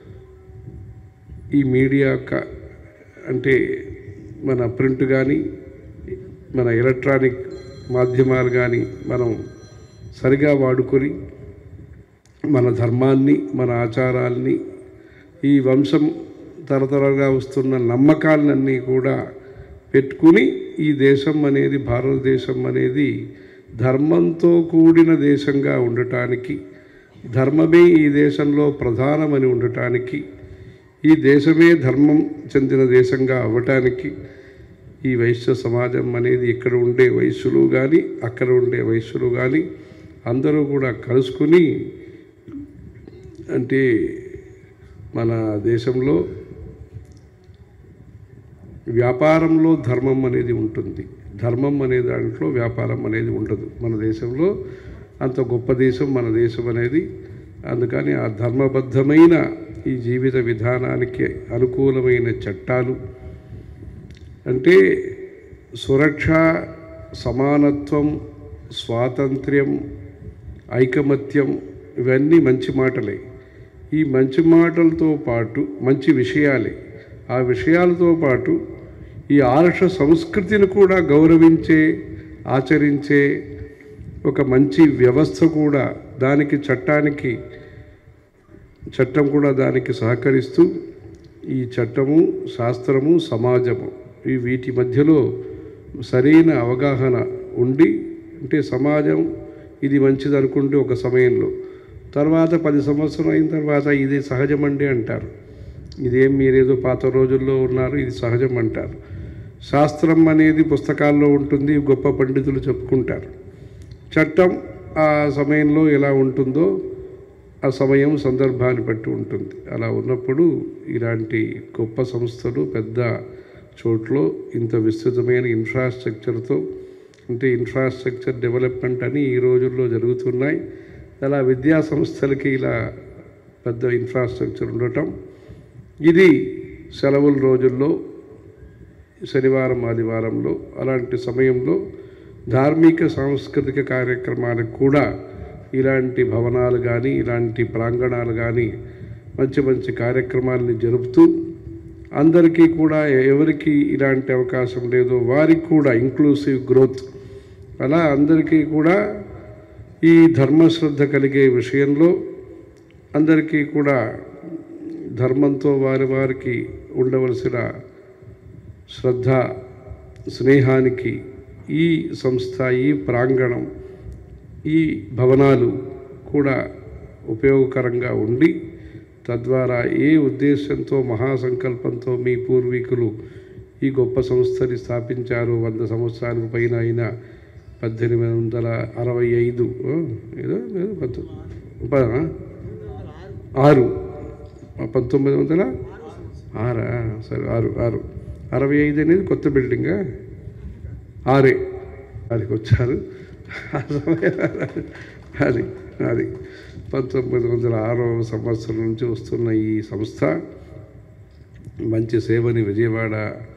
ఈ మీడియా యొక్క అంటే మన ప్రింట్ కానీ మన ఎలక్ట్రానిక్ మాధ్యమాలు కానీ మనం సరిగా వాడుకొని మన ధర్మాన్ని మన ఆచారాల్ని ఈ వంశం తరతరంగా వస్తున్న నమ్మకాలన్నీ కూడా పెట్టుకుని ఈ దేశం అనేది భారతదేశం అనేది ధర్మంతో కూడిన దేశంగా ఉండటానికి ధర్మమే ఈ దేశంలో ప్రధానమని ఉండటానికి ఈ దేశమే ధర్మం చెందిన దేశంగా అవ్వటానికి ఈ వైశ్య సమాజం అనేది ఇక్కడ ఉండే వైశ్యులు కానీ అక్కడ ఉండే వైశ్యులు కానీ అందరూ కూడా కలుసుకుని అంటే మన దేశంలో వ్యాపారంలో ధర్మం అనేది ఉంటుంది ధర్మం అనే దాంట్లో వ్యాపారం అనేది ఉండదు మన దేశంలో అంత గొప్ప దేశం మన దేశం అనేది అందుకని ఆ ధర్మబద్ధమైన ఈ జీవిత విధానానికి అనుకూలమైన చట్టాలు అంటే సురక్ష సమానత్వం స్వాతంత్ర్యం ఐకమత్యం ఇవన్నీ మంచి మాటలే ఈ మంచి మాటలతో పాటు మంచి విషయాలే ఆ విషయాలతో పాటు ఈ ఆర్ష సంస్కృతిని కూడా గౌరవించే ఆచరించే ఒక మంచి వ్యవస్థ కూడా దానికి చట్టానికి చట్టం కూడా దానికి సహకరిస్తూ ఈ చట్టము శాస్త్రము సమాజము ఈ వీటి మధ్యలో సరైన అవగాహన ఉండి అంటే సమాజం ఇది మంచిది అనుకుంటే ఒక సమయంలో తర్వాత పది సంవత్సరం అయిన తర్వాత ఇది సహజమండి అంటారు ఇదేం మీరేదో పాత రోజుల్లో ఉన్నారు ఇది సహజం అంటారు శాస్త్రం అనేది పుస్తకాల్లో ఉంటుంది గొప్ప పండితులు చెప్పుకుంటారు చట్టం ఆ సమయంలో ఎలా ఉంటుందో ఆ సమయం సందర్భాన్ని బట్టి ఉంటుంది అలా ఉన్నప్పుడు ఇలాంటి గొప్ప సంస్థలు పెద్ద చోట్ల ఇంత విస్తృతమైన ఇన్ఫ్రాస్ట్రక్చర్తో అంటే ఇన్ఫ్రాస్ట్రక్చర్ డెవలప్మెంట్ అని ఈ రోజుల్లో జరుగుతున్నాయి అలా విద్యా సంస్థలకి ఇలా పెద్ద ఇన్ఫ్రాస్ట్రక్చర్ ఉండటం ఇది సెలవుల రోజుల్లో శనివారం ఆదివారంలో అలాంటి సమయంలో ధార్మిక సాంస్కృతిక కార్యక్రమాలకు కూడా ఇలాంటి భవనాలు కానీ ఇలాంటి ప్రాంగణాలు కానీ మంచి మంచి కార్యక్రమాలని జరుపుతూ అందరికీ కూడా ఎవరికి ఇలాంటి అవకాశం లేదో వారికి కూడా ఇంక్లూసివ్ గ్రోత్ అలా అందరికీ కూడా ఈ ధర్మశ్రద్ధ కలిగే విషయంలో అందరికీ కూడా ధర్మంతో వారి వారికి ఉండవలసిన శ్రద్ధ స్నేహానికి ఈ సంస్థ ఈ ప్రాంగణం ఈ భవనాలు కూడా ఉపయోగకరంగా ఉండి తద్వారా ఏ ఉద్దేశంతో మహాసంకల్పంతో మీ పూర్వీకులు ఈ గొప్ప సంస్థని స్థాపించారు వంద సంవత్సరాలకు పైన అయిన పద్దెనిమిది వందల అరవై ఐదు ఆ, ఏదో ఏదో పంతొమ్మిది ప- ఆరు ఆ, పంతొమ్మిది వందల ఆరా సరే ఆరు ఆరు అరవై ఐదు అనేది కొత్త బిల్డింగా ఆరే అదికి వచ్చారు ఆ సమయం అది అది పంతొమ్మిది వందల ఆరో సంవత్సరం నుంచి వస్తున్న ఈ సంస్థ మంచి సేవని విజయవాడ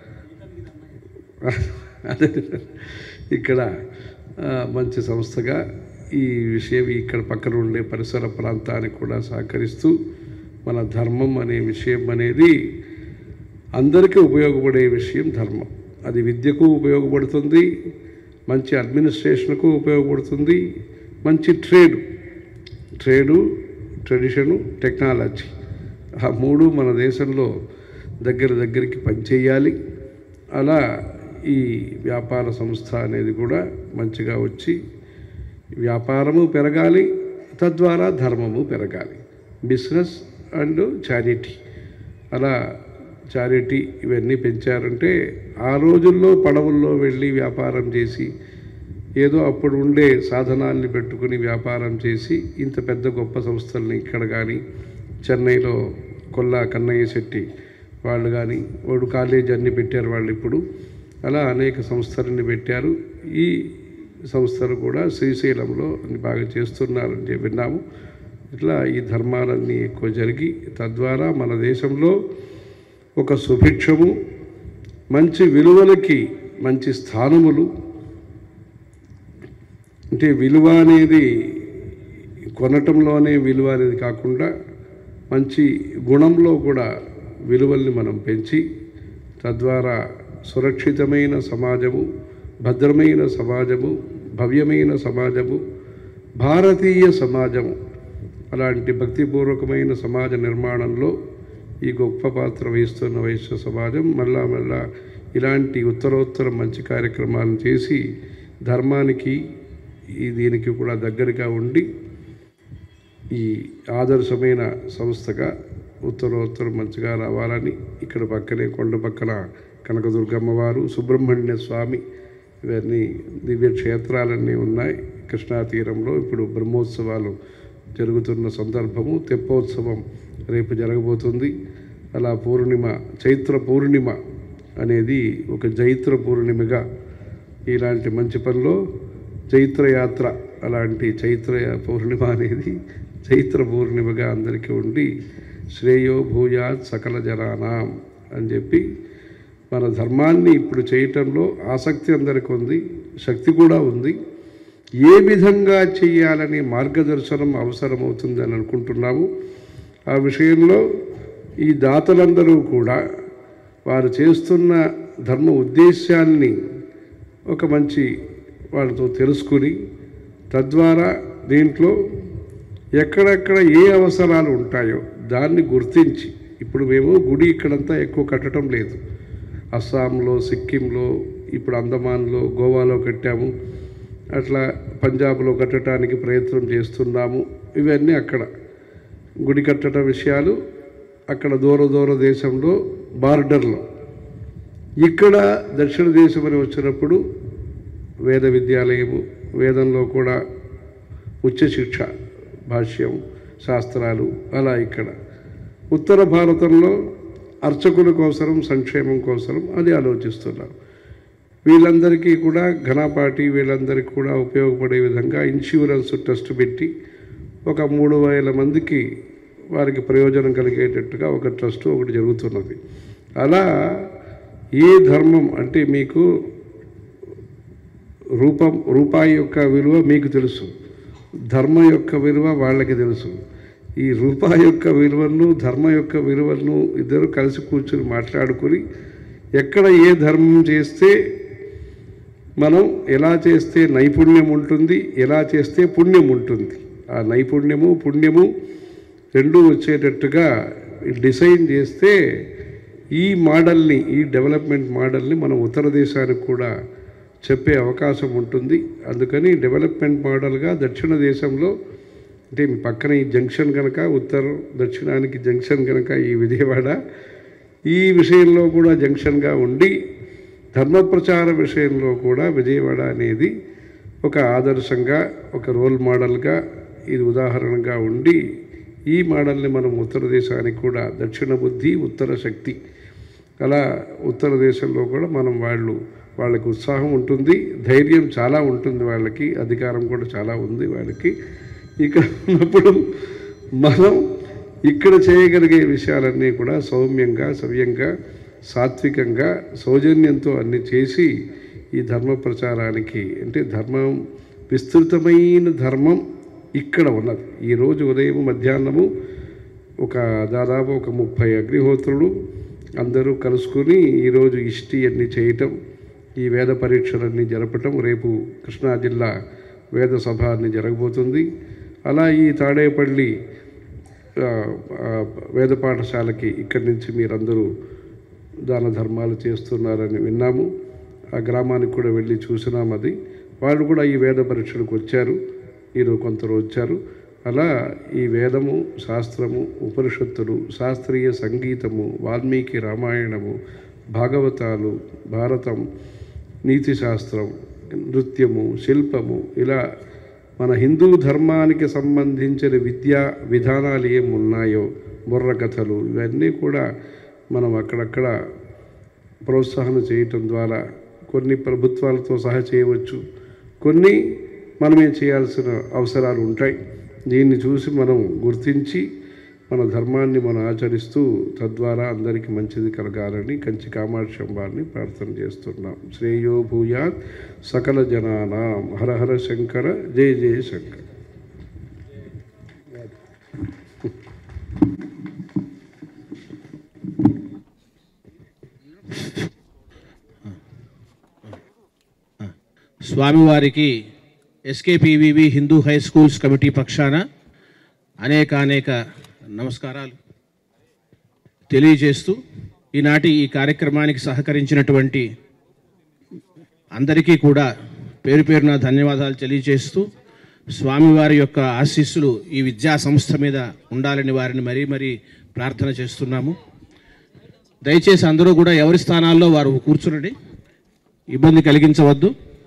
అదే ఇక్కడ ఆ, మంచి సంస్థగా ఈ విషయం ఇక్కడ పక్కన ఉండే పరిసర ప్రాంతానికి కూడా సహకరిస్తూ మన ధర్మం అనే విషయం అనేది అందరికీ ఉపయోగపడే విషయం ధర్మం అది విద్యకు ఉపయోగపడుతుంది మంచి అడ్మినిస్ట్రేషన్కు ఉపయోగపడుతుంది మంచి ట్రేడ్ ట్రేడు ట్రెడిషను టెక్నాలజీ ఆ మూడు మన దేశంలో దగ్గర దగ్గరికి పనిచేయాలి అలా ఈ వ్యాపార సంస్థ అనేది కూడా మంచిగా వచ్చి వ్యాపారము పెరగాలి తద్వారా ధర్మము పెరగాలి బిజినెస్ అండ్ చారిటీ అలా చారిటీ ఇవన్నీ పెంచారంటే ఆ రోజుల్లో పడవల్లో వెళ్ళి వ్యాపారం చేసి ఏదో అప్పుడు ఉండే సాధనాల్ని పెట్టుకుని వ్యాపారం చేసి ఇంత పెద్ద గొప్ప సంస్థల్ని ఇక్కడ కానీ చెన్నైలో కొల్లా కన్నయ్య శెట్టి వాళ్ళు కానీ వాడు కాలేజ్ అన్ని పెట్టారు వాళ్ళు ఇప్పుడు అలా అనేక సంస్థలని పెట్టారు ఈ సంస్థలు కూడా శ్రీశైలంలో బాగా చేస్తున్నారని చెప్పి విన్నాము ఇట్లా ఈ ధర్మాలన్నీ ఎక్కువ జరిగి తద్వారా మన దేశంలో ఒక సుభిక్షము మంచి విలువలకి మంచి స్థానములు అంటే విలువ అనేది కొనటంలోనే విలువ అనేది కాకుండా మంచి గుణంలో కూడా విలువల్ని మనం పెంచి తద్వారా సురక్షితమైన సమాజము భద్రమైన సమాజము భవ్యమైన సమాజము భారతీయ సమాజము అలాంటి భక్తిపూర్వకమైన సమాజ నిర్మాణంలో ఈ గొప్ప పాత్ర వహిస్తున్న వైశ్య సమాజం మళ్ళా మళ్ళా ఇలాంటి ఉత్తరోత్తర మంచి కార్యక్రమాలను చేసి ధర్మానికి ఈ దీనికి కూడా దగ్గరగా ఉండి ఈ ఆదర్శమైన సంస్థగా ఉత్తరోత్తర మంచిగా రావాలని ఇక్కడ పక్కనే కొండ పక్కన కనకదుర్గమ్మ వారు సుబ్రహ్మణ్య స్వామి ఇవన్నీ దివ్య క్షేత్రాలన్నీ ఉన్నాయి కృష్ణా తీరంలో ఇప్పుడు బ్రహ్మోత్సవాలు జరుగుతున్న సందర్భము తెప్పోత్సవం రేపు జరగబోతుంది అలా పూర్ణిమ చైత్ర పూర్ణిమ అనేది ఒక జైత్ర పూర్ణిమగా ఇలాంటి మంచి పనిలో చైత్రయాత్ర అలాంటి చైత్ర పూర్ణిమ అనేది చైత్ర పూర్ణిమగా అందరికీ ఉండి శ్రేయో భూయాత్ సకల జనానాం అని చెప్పి మన ధర్మాన్ని ఇప్పుడు చేయటంలో ఆసక్తి అందరికీ ఉంది శక్తి కూడా ఉంది ఏ విధంగా చేయాలనే మార్గదర్శనం అవసరమవుతుందని అనుకుంటున్నాము ఆ విషయంలో ఈ దాతలందరూ కూడా వారు చేస్తున్న ధర్మ ఉద్దేశాన్ని ఒక మంచి వాళ్ళతో తెలుసుకుని తద్వారా దీంట్లో ఎక్కడెక్కడ ఏ అవసరాలు ఉంటాయో దాన్ని గుర్తించి ఇప్పుడు మేము గుడి ఇక్కడంతా ఎక్కువ కట్టడం లేదు అస్సాంలో సిక్కింలో ఇప్పుడు అండమాన్లో గోవాలో కట్టాము అట్లా పంజాబ్లో కట్టడానికి ప్రయత్నం చేస్తున్నాము ఇవన్నీ అక్కడ గుడి కట్టడం విషయాలు అక్కడ దూర దూర దేశంలో బార్డర్లో ఇక్కడ దక్షిణ దేశం అని వచ్చినప్పుడు వేద విద్యాలయము వేదంలో కూడా ఉచ్చ శిక్ష భాష్యం శాస్త్రాలు అలా ఇక్కడ ఉత్తర భారతంలో అర్చకుల కోసరం సంక్షేమం కోసరం అది ఆలోచిస్తున్నారు వీళ్ళందరికీ కూడా ఘనపాటి వీళ్ళందరికీ కూడా ఉపయోగపడే విధంగా ఇన్సూరెన్స్ ట్రస్ట్ పెట్టి ఒక మూడు వేల మందికి వారికి ప్రయోజనం కలిగేటట్టుగా ఒక ట్రస్ట్ ఒకటి జరుగుతున్నది అలా ఏ ధర్మం అంటే మీకు రూపం రూపాయి యొక్క విలువ మీకు తెలుసు ధర్మ యొక్క విలువ వాళ్ళకి తెలుసు ఈ రూపాయి యొక్క విలువను ధర్మ యొక్క విలువలను ఇద్దరు కలిసి కూర్చుని మాట్లాడుకుని ఎక్కడ ఏ ధర్మం చేస్తే మనం ఎలా చేస్తే నైపుణ్యం ఉంటుంది ఎలా చేస్తే పుణ్యం ఉంటుంది ఆ నైపుణ్యము పుణ్యము రెండూ వచ్చేటట్టుగా డిజైన్ చేస్తే ఈ మోడల్ని ఈ డెవలప్మెంట్ మోడల్ని మనం ఉత్తర దేశానికి కూడా చెప్పే అవకాశం ఉంటుంది అందుకని డెవలప్మెంట్ మోడల్గా దక్షిణ దేశంలో అంటే మీ పక్కన ఈ జంక్షన్ కనుక ఉత్తర దక్షిణానికి జంక్షన్ కనుక ఈ విజయవాడ ఈ విషయంలో కూడా జంక్షన్గా ఉండి ధర్మ ప్రచార విషయంలో కూడా విజయవాడ అనేది ఒక ఆదర్శంగా ఒక రోల్ మోడల్గా ఇది ఉదాహరణగా ఉండి ఈ మోడల్ని మనం ఉత్తర దేశానికి కూడా దక్షిణ బుద్ధి ఉత్తర శక్తి అలా ఉత్తర దేశంలో కూడా మనం వాళ్ళు వాళ్ళకి ఉత్సాహం ఉంటుంది ధైర్యం చాలా ఉంటుంది వాళ్ళకి అధికారం కూడా చాలా ఉంది వాళ్ళకి ఇక్కడ ఉన్నప్పుడు మనం ఇక్కడ చేయగలిగే విషయాలన్నీ కూడా సౌమ్యంగా సవ్యంగా సాత్వికంగా సౌజన్యంతో అన్ని చేసి ఈ ధర్మ ప్రచారానికి అంటే ధర్మం విస్తృతమైన ధర్మం ఇక్కడ ఉన్నది ఈరోజు ఉదయం మధ్యాహ్నము ఒక దాదాపు ఒక ముప్పై అగ్నిహోత్రులు అందరూ కలుసుకుని ఈరోజు ఇష్టి అన్ని చేయటం ఈ వేద పరీక్షలన్నీ జరపటం రేపు కృష్ణా జిల్లా వేద సభ అన్ని జరగబోతుంది అలా ఈ తాడేపల్లి ఆ, ఆ, వేద పాఠశాలకి ఇక్కడి నుంచి మీరందరూ దాన ధర్మాలు చేస్తున్నారని విన్నాము ఆ గ్రామానికి కూడా వెళ్ళి చూసినాం అది వాళ్ళు కూడా ఈ వేద పరీక్షలకు వచ్చారు ఈరోజు కొందరు వచ్చారు అలా ఈ వేదము శాస్త్రము ఉపనిషత్తులు శాస్త్రీయ సంగీతము వాల్మీకి రామాయణము భాగవతాలు భారతం నీతి శాస్త్రం నృత్యము శిల్పము ఇలా మన హిందూ ధర్మానికి సంబంధించిన విద్యా విధానాలు ఏం ఉన్నాయో బుర్ర కథలు ఇవన్నీ కూడా మనం అక్కడక్కడ ప్రోత్సాహన చేయటం ద్వారా కొన్ని ప్రభుత్వాలతో సహా చేయవచ్చు కొన్ని మనమే చేయాల్సిన అవసరాలు ఉంటాయి దీన్ని చూసి మనం గుర్తించి మన ధర్మాన్ని మనం ఆచరిస్తూ తద్వారా అందరికీ మంచిది కలగాలని కంచి కామాక్షి అమ్మారిని ప్రార్థన చేస్తున్నాం శ్రేయో భూయాత్ సకల జనానాం హర హర శంకర జయ జయ శంకర స్వామివారికి SKPVV Hindu high schools committee పక్షాన అనేక అనేక నమస్కారాలు తెలియజేస్తూ ఈనాటి ఈ కార్యక్రమానికి సహకరించినటువంటి అందరికీ కూడా పేరు పేరున ధన్యవాదాలు తెలియజేస్తూ స్వామివారి యొక్క ఆశీస్సులు ఈ విద్యా సంస్థ మీద ఉండాలని వారిని మరీ మరీ ప్రార్థన చేస్తున్నాము దయచేసి అందరూ కూడా ఎవరి స్థానాల్లో వారు కూర్చునండి ఇబ్బంది కలిగించవద్దు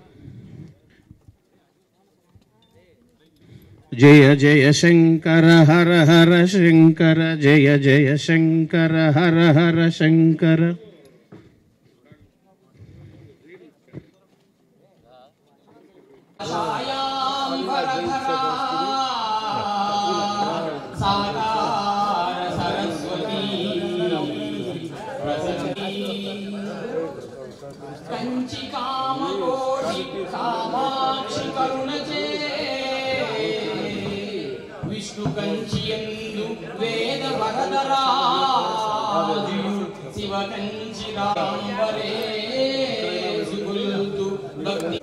జయ జయ శంకర హర హర శంకర జయ జయ శంకర హర హర శంకర సాకార సరస్వతి కంచి కామకోటి కామాక్షి కరుణచే విష్ణు కంచి ఎందు వేద వరదరాజు శివ కంచి రాంబరే సుగుల్తు భక్తి